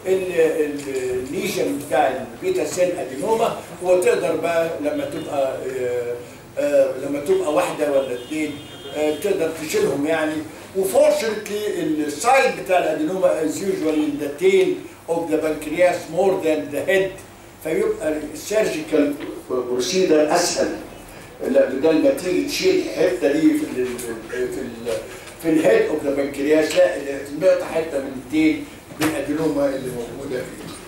الليجن بتاع البيتا سيل ادينوما وتقدر بقى لما تبقى آه، آه، لما تبقى واحده ولا اثنين آه، تقدر تشيلهم يعني وفورشنتلي السايد بتاع الادينوما از يوجوالي ان ذا تيل اوف ذا بنكرياس مور ذان ذا هيد فيبقى السيرجيكال بروسيدر اسهل لا بدل ما تيجي تشيل الحته دي في ال في ال في الهيد اوف ذا بنكرياس لا نقطع حته من التيل بالادينوما اللي موجوده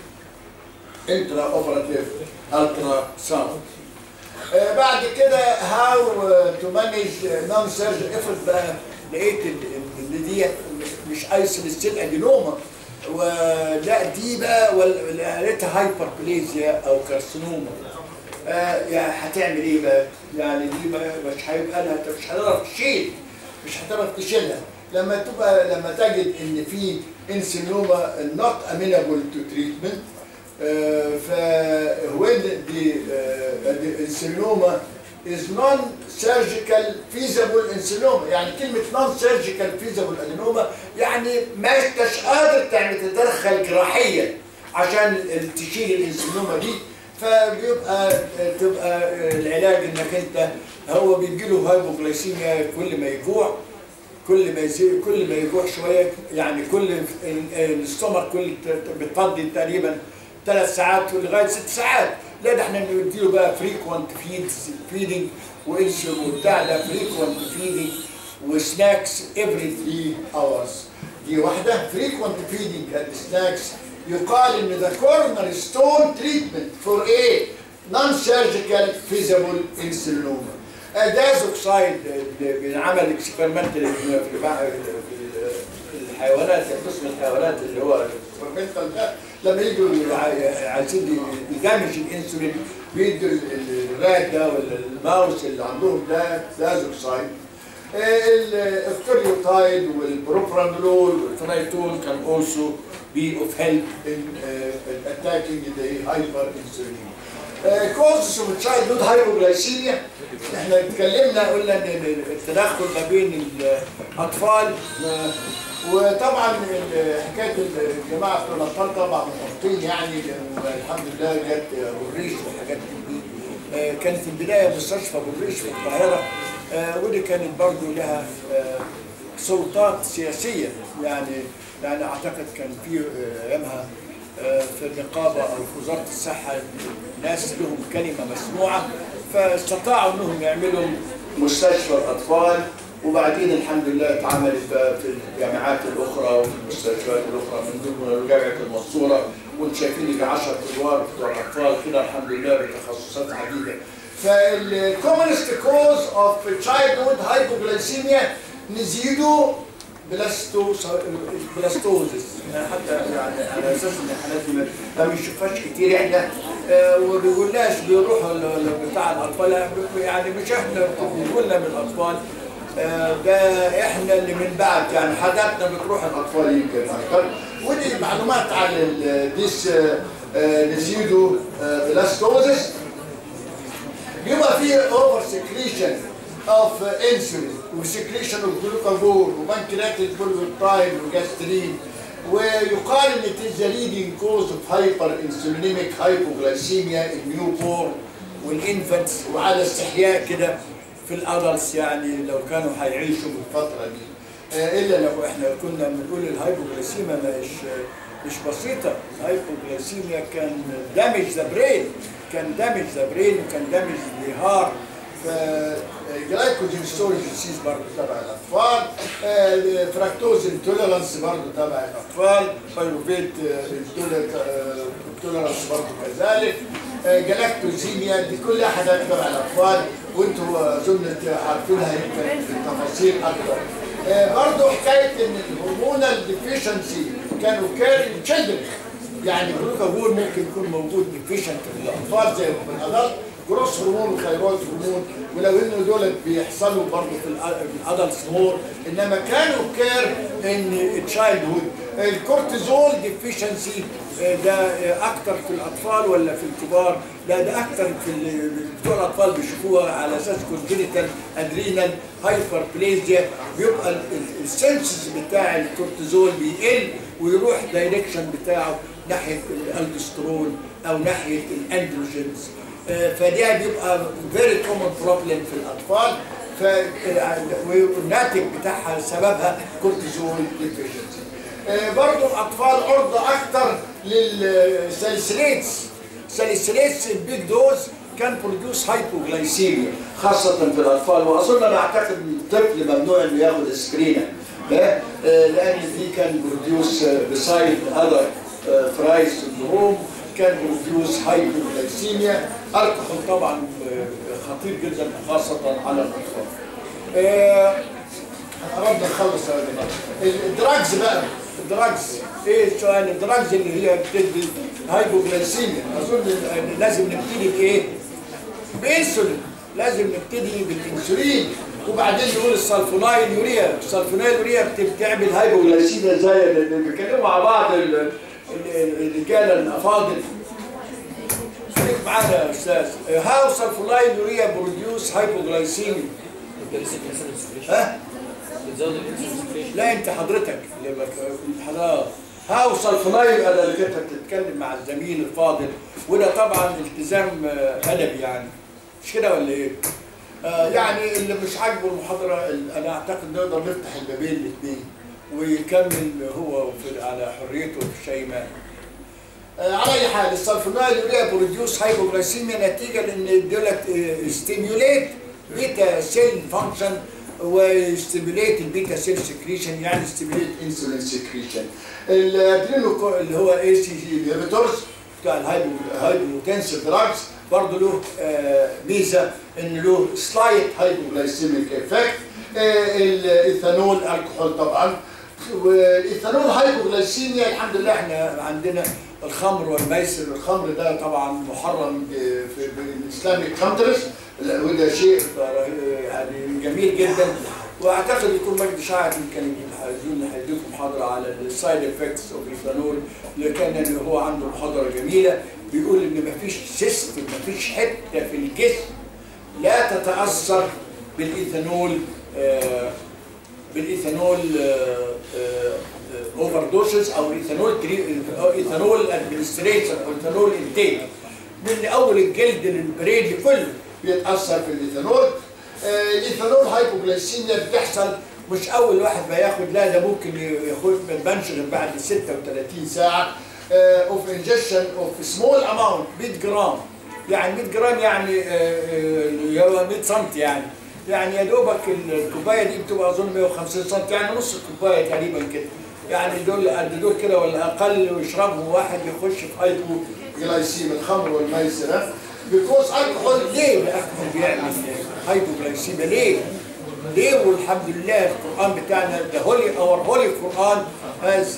فيه انترا اوبراتيف الترا ساوند آه، بعد كده هاو تو مانج نون سيرجن افرض بقى لقيت ال- ان دي مش ايسل ستيل ادينوما ولا دي بقى ولا لقيتها هايبربليزيا او كارسينوما آه يعني هتعمل ايه بقى؟ يعني دي بقى مش هيبقى لها مش هتعرف تشيل مش هتعرف تشيلها لما تبقى لما تجد ان في انسينوما نوت امينابل تو تريتمنت ف when the uh, the insulinoma is non-surgical feasible insulinoma يعني كلمة non-surgical feasible adenoma يعني ما انتش قادر تعمل تتدخل جراحيا عشان ال- تشيل الانسولينوما دي فبيبقى تبقى العلاج انك انت هو بيجي له هايبوغلايسيميا كل ما يجوع كل ما يزيد كل ما يجوع شويه يعني كل الاستومك كل بتقضي تقريبا ثلاث ساعات لغايه ست ساعات لا ده احنا نديله بقى فريكوانت فيدز فيدنج وانسولين وبتاع ده فريكوانت فيدنج وسناكس افري 3 اورز دي واحده فريكوانت فيدنج اند سناكس يقال ان ذا كورنر ستون تريتمنت فور ايه نون سيرجيكال فيزابل انسولينوما دازوكسايد بنعمل اكسبيرمنت في الحيوانات قسم الحيوانات اللي هو الاكسبيرمنتال ده لما يجوا عايزين يدمج الانسولين بيدوا الرات ده ولا الماوس اللي عندهم ده دازوكسايد الكريوتايد والبروبراندولول والفنايتول كان also be of help in uh, attacking the hyperinsulinemia. كوزس اوف تشايلد هايبوغلايسيميا احنا اتكلمنا قلنا ان التدخل ما بين الاطفال وطبعا حكايه الجماعه بتوع الاطفال طبعا محطين يعني والحمد لله جت ابو الريش وحاجات دي كانت في البدايه مستشفى ابو الريش في القاهره ودي كانت برضه لها سلطات سياسيه يعني يعني اعتقد كان في ايامها في النقابه او في وزاره الصحه ناس لهم كلمه مسموعه فاستطاعوا انهم يعملوا مستشفى الاطفال وبعدين الحمد لله اتعملت بقى في الجامعات الاخرى وفي المستشفيات الاخرى من ضمن جامعه المنصوره وانتم شايفين يجي 10 ادوار بتوع الاطفال كده الحمد لله بتخصصات عديده. فالكومنست كوز اوف تشايلد هود هايبوغلايسيميا نزيده بلاستوس بلاستوزس يعني حتى يعني على اساس ان الحالات دي ما بنشوفهاش كتير احنا آه وما بيقولناش بيروحوا بتاع الاطفال يعني مش احنا بيقولنا من الاطفال آه ده احنا اللي من بعد يعني حاجاتنا بتروح الاطفال يمكن اكتر ودي معلومات عن ديس آه نزيدو بلاستوزس بيبقى فيه اوفر سكريشن of insulin وسكريشن اوف جلوكاجون وبنكرياتيك بوليبيبتايد وجاسترين ويقال ان it is the leading cause of hyperinsulinemic hypoglycemia in newborn والانفنتس وعلى استحياء كده في الادلتس يعني لو كانوا هيعيشوا بالفتره دي الا لو احنا كنا بنقول الهايبوغلايسيميا مش مش بسيطه الهايبوغلايسيميا كان دامج ذا برين كان دامج ذا برين وكان دامج ذا هارت جلايكوجين ستورج ديسيز برضه تبع الاطفال فراكتوز انتوليرانس برضه تبع الاطفال بايروفيت انتوليرانس برضه كذلك جلاكتوزيميا دي كلها حاجات تبع الاطفال وانتوا اظن عارفينها يمكن في التفاصيل اكتر برضه حكايه ان الهرمونال ديفيشنسي كانوا كاري تشيلدرن يعني جلوكاجون ممكن يكون موجود ديفيشنت في الاطفال زي في الادلت جروس هرمون وثايرويد هرمون ولو انه دول بيحصلوا برضه في الادلتس مور انما كانوا كير ان تشايلد هود الكورتيزول ديفيشنسي ده اكتر في الاطفال ولا في الكبار؟ لا ده اكتر في بتوع الاطفال بيشوفوها على اساس كونجنتال ادرينال هايبر بليزيا بيبقى السنسز بتاع الكورتيزول بيقل ويروح دايركشن بتاعه ناحيه الالدوسترون او ناحيه الاندروجينز فده بيبقى فيري كومن بروبلم في الاطفال ف والناتج بتاعها سببها كورتيزول ديفيشنسي برضه الاطفال عرضه اكتر للساليسيليتس ساليسيليتس البيج دوز كان بروديوس هايبوغلايسيميا خاصة في الأطفال وأظن أنا أعتقد إن الطفل ممنوع إنه ياخد اسكرينا لأن دي كان بروديوس بسايد أذر فرايز سندروم كان بروديوس هايبوغلايسيميا الكحول طبعا خطير جدا خاصة على الأطفال. قربنا نخلص يا جماعة. الدراجز بقى الدراجز ايه السؤال الدراجز اللي هي بتدي هايبوغلايسيميا اظن لازم نبتدي بايه؟ بانسولين لازم نبتدي بالانسولين وبعدين نقول السلفونايل يوريا السلفونايل يوريا بتعمل هايبوغلايسيميا زي اللي بيتكلموا مع بعض الرجاله الافاضل خليك معانا يا استاذ هاو سلفونايل يوريا بروديوس هايبوغلايسيميا ها؟ لا انت حضرتك اللي حضرتك هوصل في لايف انا اللي كنت بتتكلم مع الزميل الفاضل وده طبعا التزام آه، ادبي يعني مش كده ولا ايه؟ آه يعني اللي مش عاجبه المحاضره ال- انا اعتقد نقدر نفتح البابين الاثنين ويكمل هو في على حريته في الشيماء. آه على اي حال السلفونايل يوريا بروديوس هايبوغلايسيميا نتيجه لان دولت ستيميوليت بيتا سيل فانكشن وستيميوليت البيتا سيل سكريشن يعني ستيميوليت انسولين سكريشن. الادرينو اللي هو اي سي جي انهبيتورز بتاع الهايبوتنسيف دراجز برضه له آه، ميزه ان له سلايت هايبوغلايسيميك افكت الايثانول الكحول طبعا والايثانول هايبوغلايسيميا الحمد لله احنا عندنا الخمر والميسر الخمر ده طبعا محرم في في الاسلاميك كونترز وده شيء يعني جميل جدا واعتقد يكون مجدي شاعر يمكن عايزين هيديكم محاضره على السايد افكتس اوف الايثانول لكن هو عنده محاضره جميله بيقول ان مفيش سيستم مفيش حته في الجسم لا تتاثر بالايثانول آه بالايثانول اوفر دوسز او ايثانول ايثانول ادمنستريشن او ايثانول انتيك من اول الجلد للبريد كله بيتاثر في الايثانول آه، الايثانول هايبوغلايسيميا بتحصل مش اول واحد ما ياخد لا ده ممكن ياخد ما تبانش غير بعد 36 ساعه اوف انجكشن اوف سمول اماونت 100 جرام يعني 100 جرام يعني آه، آه، 100 سم يعني يعني يا دوبك الكوبايه دي بتبقى اظن 150 سم يعني نص الكوبايه تقريبا كده يعني دول قد دول كده ولا اقل ويشربهم واحد يخش في هايبو جلايسيم الخمر والميسر بيكوز الكحول ليه الكحول بيعمل هايبوجلايسيميا ليه؟ ليه والحمد لله القران بتاعنا ده هولي اور هولي قران هاز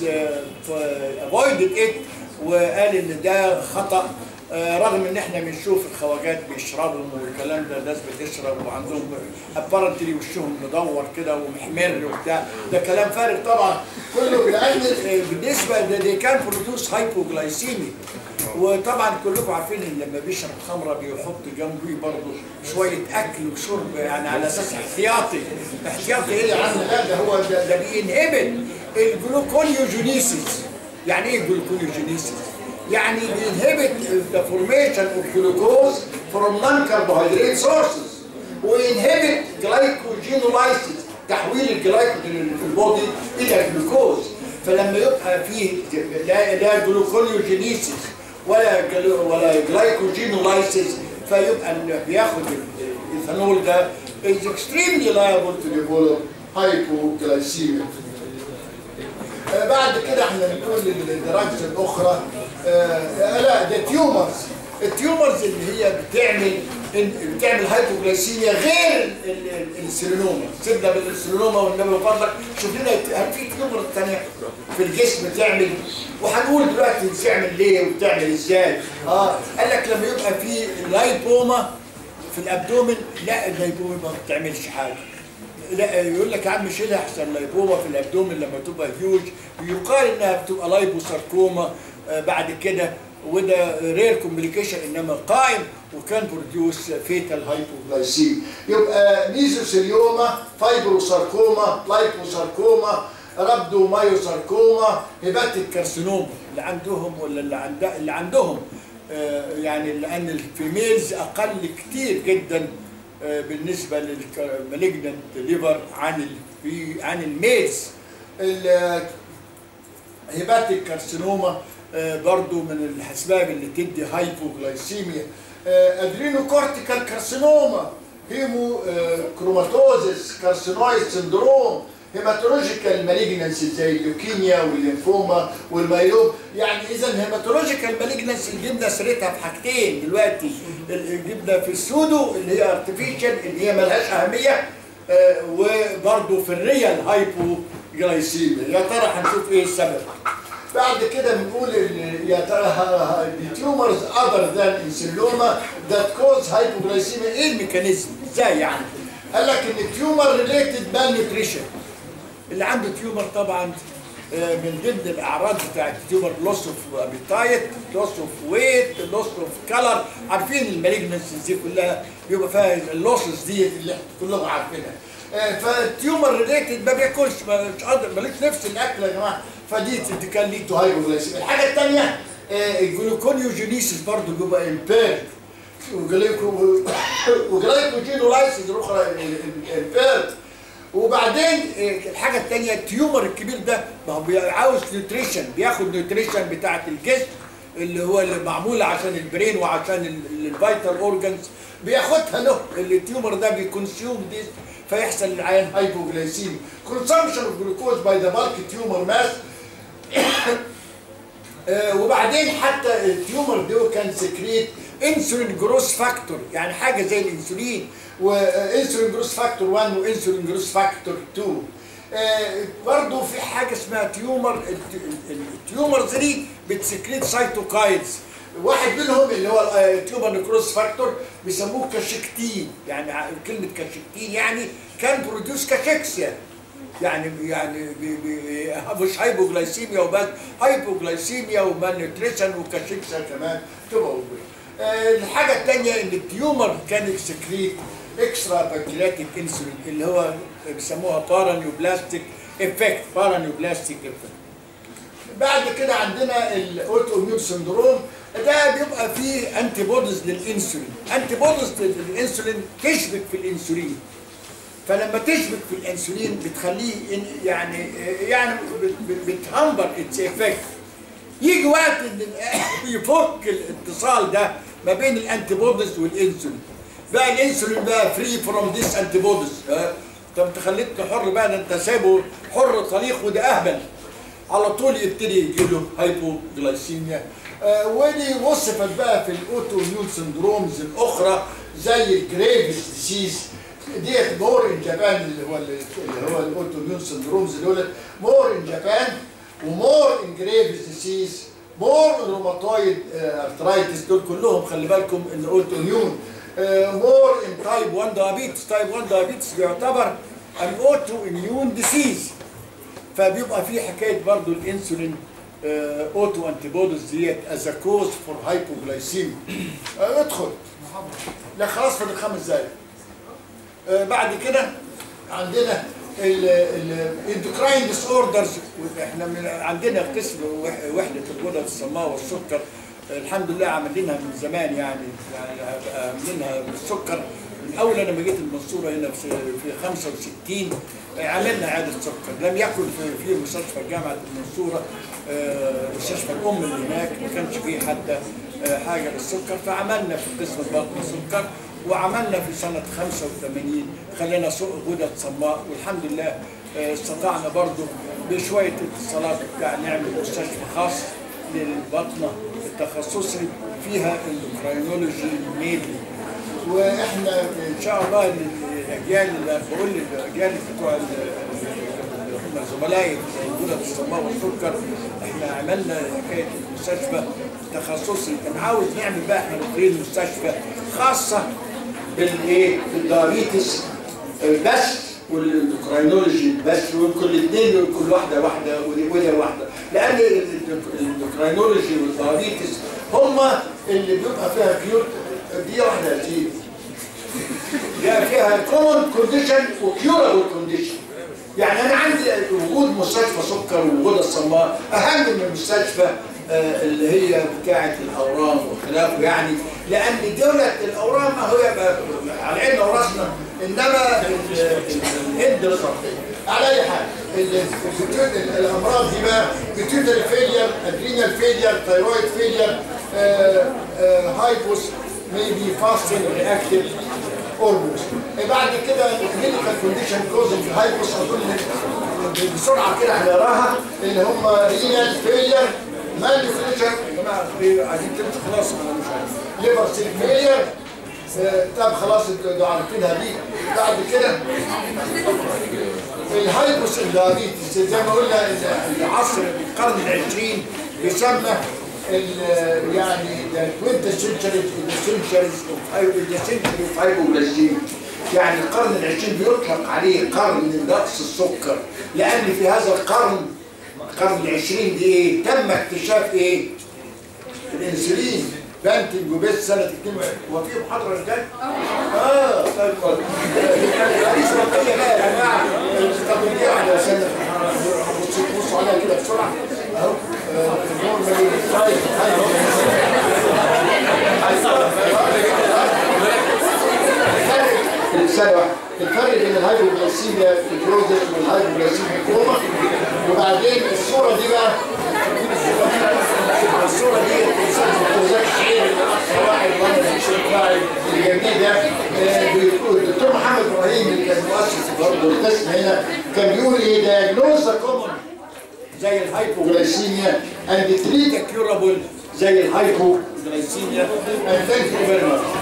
افويدد ات وقال ان ده خطا آه، رغم ان احنا بنشوف الخواجات بيشربوا والكلام ده الناس بتشرب وعندهم ابارنتلي وشهم مدور كده ومحمر وبتاع ده كلام فارغ طبعا كله لان آه، بالنسبه ده دي كان برودوس هايبوجلايسيمي وطبعا كلكم عارفين ان لما بيشرب خمره بيحط جنبه برضه شويه اكل وشرب يعني على اساس احتياطي احتياطي ايه يا عم لا ده هو ده, ده بينهبل الجلوكونيوجينيسيس يعني ايه جلوكونيوجينيسيس؟ يعني بينهبت the formation of glucose from non-carbohydrate sources وينهبت glycogenolysis تحويل الجلايكوجين اللي في البودي الى جلوكوز فلما يبقى فيه لا لا جلوكونيوجينيسيس ولا جل- ولا جلايكوجينولايسيس فيبقى اللي بياخد الايثانول ده is extremely liable to develop hypoglycemia آه، بعد كده احنا بنقول الدراجز الاخرى آه، لا ده تيومرز التيومرز اللي هي بتعمل إن- بتعمل هايبوجلايسيميا غير ال- ال- السيلينوما سيبنا من السيلينوما والنبي من فضلك شوف لنا هل في تيومر ثانيه في الجسم تعمل وهنقول دلوقتي بتعمل ليه وبتعمل ازاي اه قال لك لما يبقى في لايبوما في الابدومن لا اللايبوما ما بتعملش حاجه لا يقول لك يا عم شيلها احسن لايبوما في الابدومن لما تبقى هيوج يقال انها بتبقى لايبوساركوما آه، بعد كده وده رير كومبليكيشن انما قائم وكان بروديوس فيتال هايبوغلايسيم يبقى ميزوثيليوما فايبروساركوما لايبوساركوما رابدومايوساركوما هيباتيك كارسينوما اللي عندهم ولا اللي, عند اللي عندهم آه، يعني لان الفيميلز اقل كتير جدا آه، بالنسبه للمالجنت ليفر عن ال- في عن الميلز ال- هيباتيك كارسينوما آه، برضو من الاسباب اللي تدي هايبوغلايسيميا ادرينو كورتيكال كارسينوما هيمو آه، كروماتوزيس كارسينويد سندروم هيماتولوجيكال مالجنسي زي اللوكيميا والليمفوما والميلوم يعني اذا هيماتولوجيكال مالجنسي جبنا سيرتها في حاجتين دلوقتي ال- جبنا في السودو اللي هي ارتفيشال اللي هي ملهاش اهميه آه، وبرضه في الريال هايبوجلايسيميا يا ترى هنشوف ايه السبب بعد كده بنقول ال- يا ترى التيومرز اذر ذان انسلوما ذات كوز هايبوجلايسيميا ايه الميكانيزم ازاي يعني قال لك ان التيومر ريليتد مال نيوتريشن اللي عنده تيومر طبعا آه، من ضمن الاعراض بتاعت التيومر لوس اوف ابيتايت لوس اوف ويت لوس اوف كلر عارفين المالجنسيز دي كلها بيبقى فيها اللوسز دي اللي احنا كلهم عارفينها آه، فالتيومر ريليتد ما بياكلش ما- مش قادر ماليش نفس الاكل يا جماعه فدي دي كان ليد تو هايبوغلايسيميا الحاجه الثانيه الجلوكونيوجينيسيس برضه بيبقى امبيرد وجلايكوجينولايسيس الاخرى امبيرد وبعدين آه، الحاجه الثانيه التيومر الكبير ده ما هو بي- عاوز نيوتريشن بياخد نيوتريشن بتاعه الجسم اللي هو اللي معمول عشان البرين وعشان الفيتال اورجانز بياخدها له التيومر ده بيكونسيوم دي فيحصل العيان هايبوغلايسيميا consumption of glucose by the bulk tumor mass آه، وبعدين حتى التيومر ده كان سكريت انسولين جروس فاكتور يعني حاجه زي الانسولين وانسولين جروس فاكتور 1 وانسولين جروس فاكتور 2 آه، برضه في حاجه اسمها تيومر الت- ال- التيومرز دي بتسكريت سايتوكاينز واحد منهم اللي هو التيومر نيكروس فاكتور بيسموه كاشكتين يعني ع- كلمه كاشكتين يعني كان بروديوس كاشكسيا يعني يعني بي بي مش هايبوغلايسيميا وبس هايبوغلايسيميا ومالنيوتريشن وكاشيكسا كمان تبقى موجوده. آه، الحاجه الثانيه ان التيومر كان اكسكريت اكسترا بانكرياتيك انسولين اللي هو بيسموها بارانيوبلاستيك افكت بارانيوبلاستيك افكت بعد كده عندنا الاوتو اميون سندروم ده بيبقى فيه انتي بوديز للانسولين انتي بوديز للانسولين تشبك في الانسولين فلما تشبك في الانسولين بتخليه إن- يعني يعني بت- بت- بتهمبر اتس افكت يجي وقت ان ال- يفك الاتصال ده ما بين الانتي بوديز والانسولين بقى الانسولين بقى فري فروم ذيس انتي بوديز طب انت خليته حر بقى ده انت سايبه حر طليق وده اهبل على طول يبتدي يجي له هايبوغلايسيميا آه ودي وصفت بقى في الاوتو اميون سندرومز الاخرى زي الجريفز ديسيز ديت مور ان جابان اللي هو اللي هو الاوتو اميون سندرومز دول مور ان جابان ومور ان جريفز ديسيز مور ان روماتويد ارثرايتس دول كلهم خلي بالكم ان اوتو اميون مور ان تايب 1 دايابيتس تايب 1 دايابيتس بيعتبر ان اوتو اميون ديسيز فبيبقى في حكايه برضو الانسولين اوتو انتي بوديز ديت از كوز فور هايبوغلايسيميا ادخل لا خلاص فاضل خمس دقايق آه، بعد كده عندنا الاندوكراين ديس اوردرز احنا من عندنا قسم وح- وحده الغدد الصماء والسكر آه، الحمد لله عاملينها من زمان يعني يعني عاملينها بالسكر من اول انا ما جيت المنصوره هنا في في 65 آه، عملنا عياده سكر لم يكن في في مستشفى جامعه المنصوره آه، مستشفى الام اللي هناك ما كانش فيه حتى آه، حاجه للسكر فعملنا في قسم البطن سكر وعملنا في سنة 85 خلينا سوق غدد صماء والحمد لله آه، استطعنا برضو بشوية اتصالات بتاع نعمل مستشفى خاص للبطنة التخصصي فيها الاندوكراينولوجي ميدلي واحنا ان شاء الله الاجيال اللي بقول الاجيال بتوع ال- اللي هم زملائي في غدد الصماء والسكر احنا عملنا حكايه المستشفى تخصصي كان عاوز نعمل بقى احنا داخلين مستشفى خاصه بالايه بالدايابيتس بس والاندوكراينولوجي بس وكل الاثنين كل واحده واحده ودي ودي واحده لان الاندوكراينولوجي والدايابيتس هم اللي بيبقى فيها كيوت دي واحده يا سيدي ده فيها كومن كونديشن وكيورابل كونديشن يعني انا عندي وجود مستشفى سكر ووجود الصماء اهم من مستشفى آه، اللي هي بتاعه الاورام وخلافه يعني لان دوله الاورام هو يبقى على عيننا وراسنا انما ال- ال- الهند الخطيه على اي حال ال- البتو- الامراض دي بقى بيتيوتري فيلير ادرينال فيلير ثايرويد فيلير هايبوس maybe fasting reactive اوربوس بعد كده كلينيكال كونديشن كوزنج هايبوس اظن بسرعه كده هنقراها اللي هم رينال فيلير مان نيوتريشن يا جماعه إيه، عايزين تمشوا خلاص انا مش عارف ليفر سيل فيلير طب خلاص انتوا عارفينها دي بعد كده الهايبوس الدايابيتس زي ما قلنا ال- العصر القرن العشرين يسمى ال- يعني the 20th century the centuries of the century of hypoglycemia يعني القرن العشرين بيطلق عليه قرن نقص السكر لأن في هذا القرن القرن العشرين دي ايه تم اكتشاف ايه الانسولين بانتنج وبيست سنه 92 هو في محاضره رجال؟ اه طيب خلاص. رئيس رقيه بقى يا جماعه طب دي واحده يا سنه بصوا بصوا عليها كده بسرعه اهو آه، نورمالي طيب ثانية واحدة الفرق بين الهايبوغليسيميا فيبروزس والهايبوغليسيميا كوما وبعدين الصورة دي بقى الصورة دي الأستاذ الشعير واحد وانا مش الفاعل اللي جنبيه ده آه، بيقول الدكتور محمد ابراهيم اللي كان مؤسس برضه القسم هنا كان بيقول ايه دايجنوز كومن زي الهايبوغليسيميا اند تريت كيورابل زي الهايبوغليسيميا and thank you very much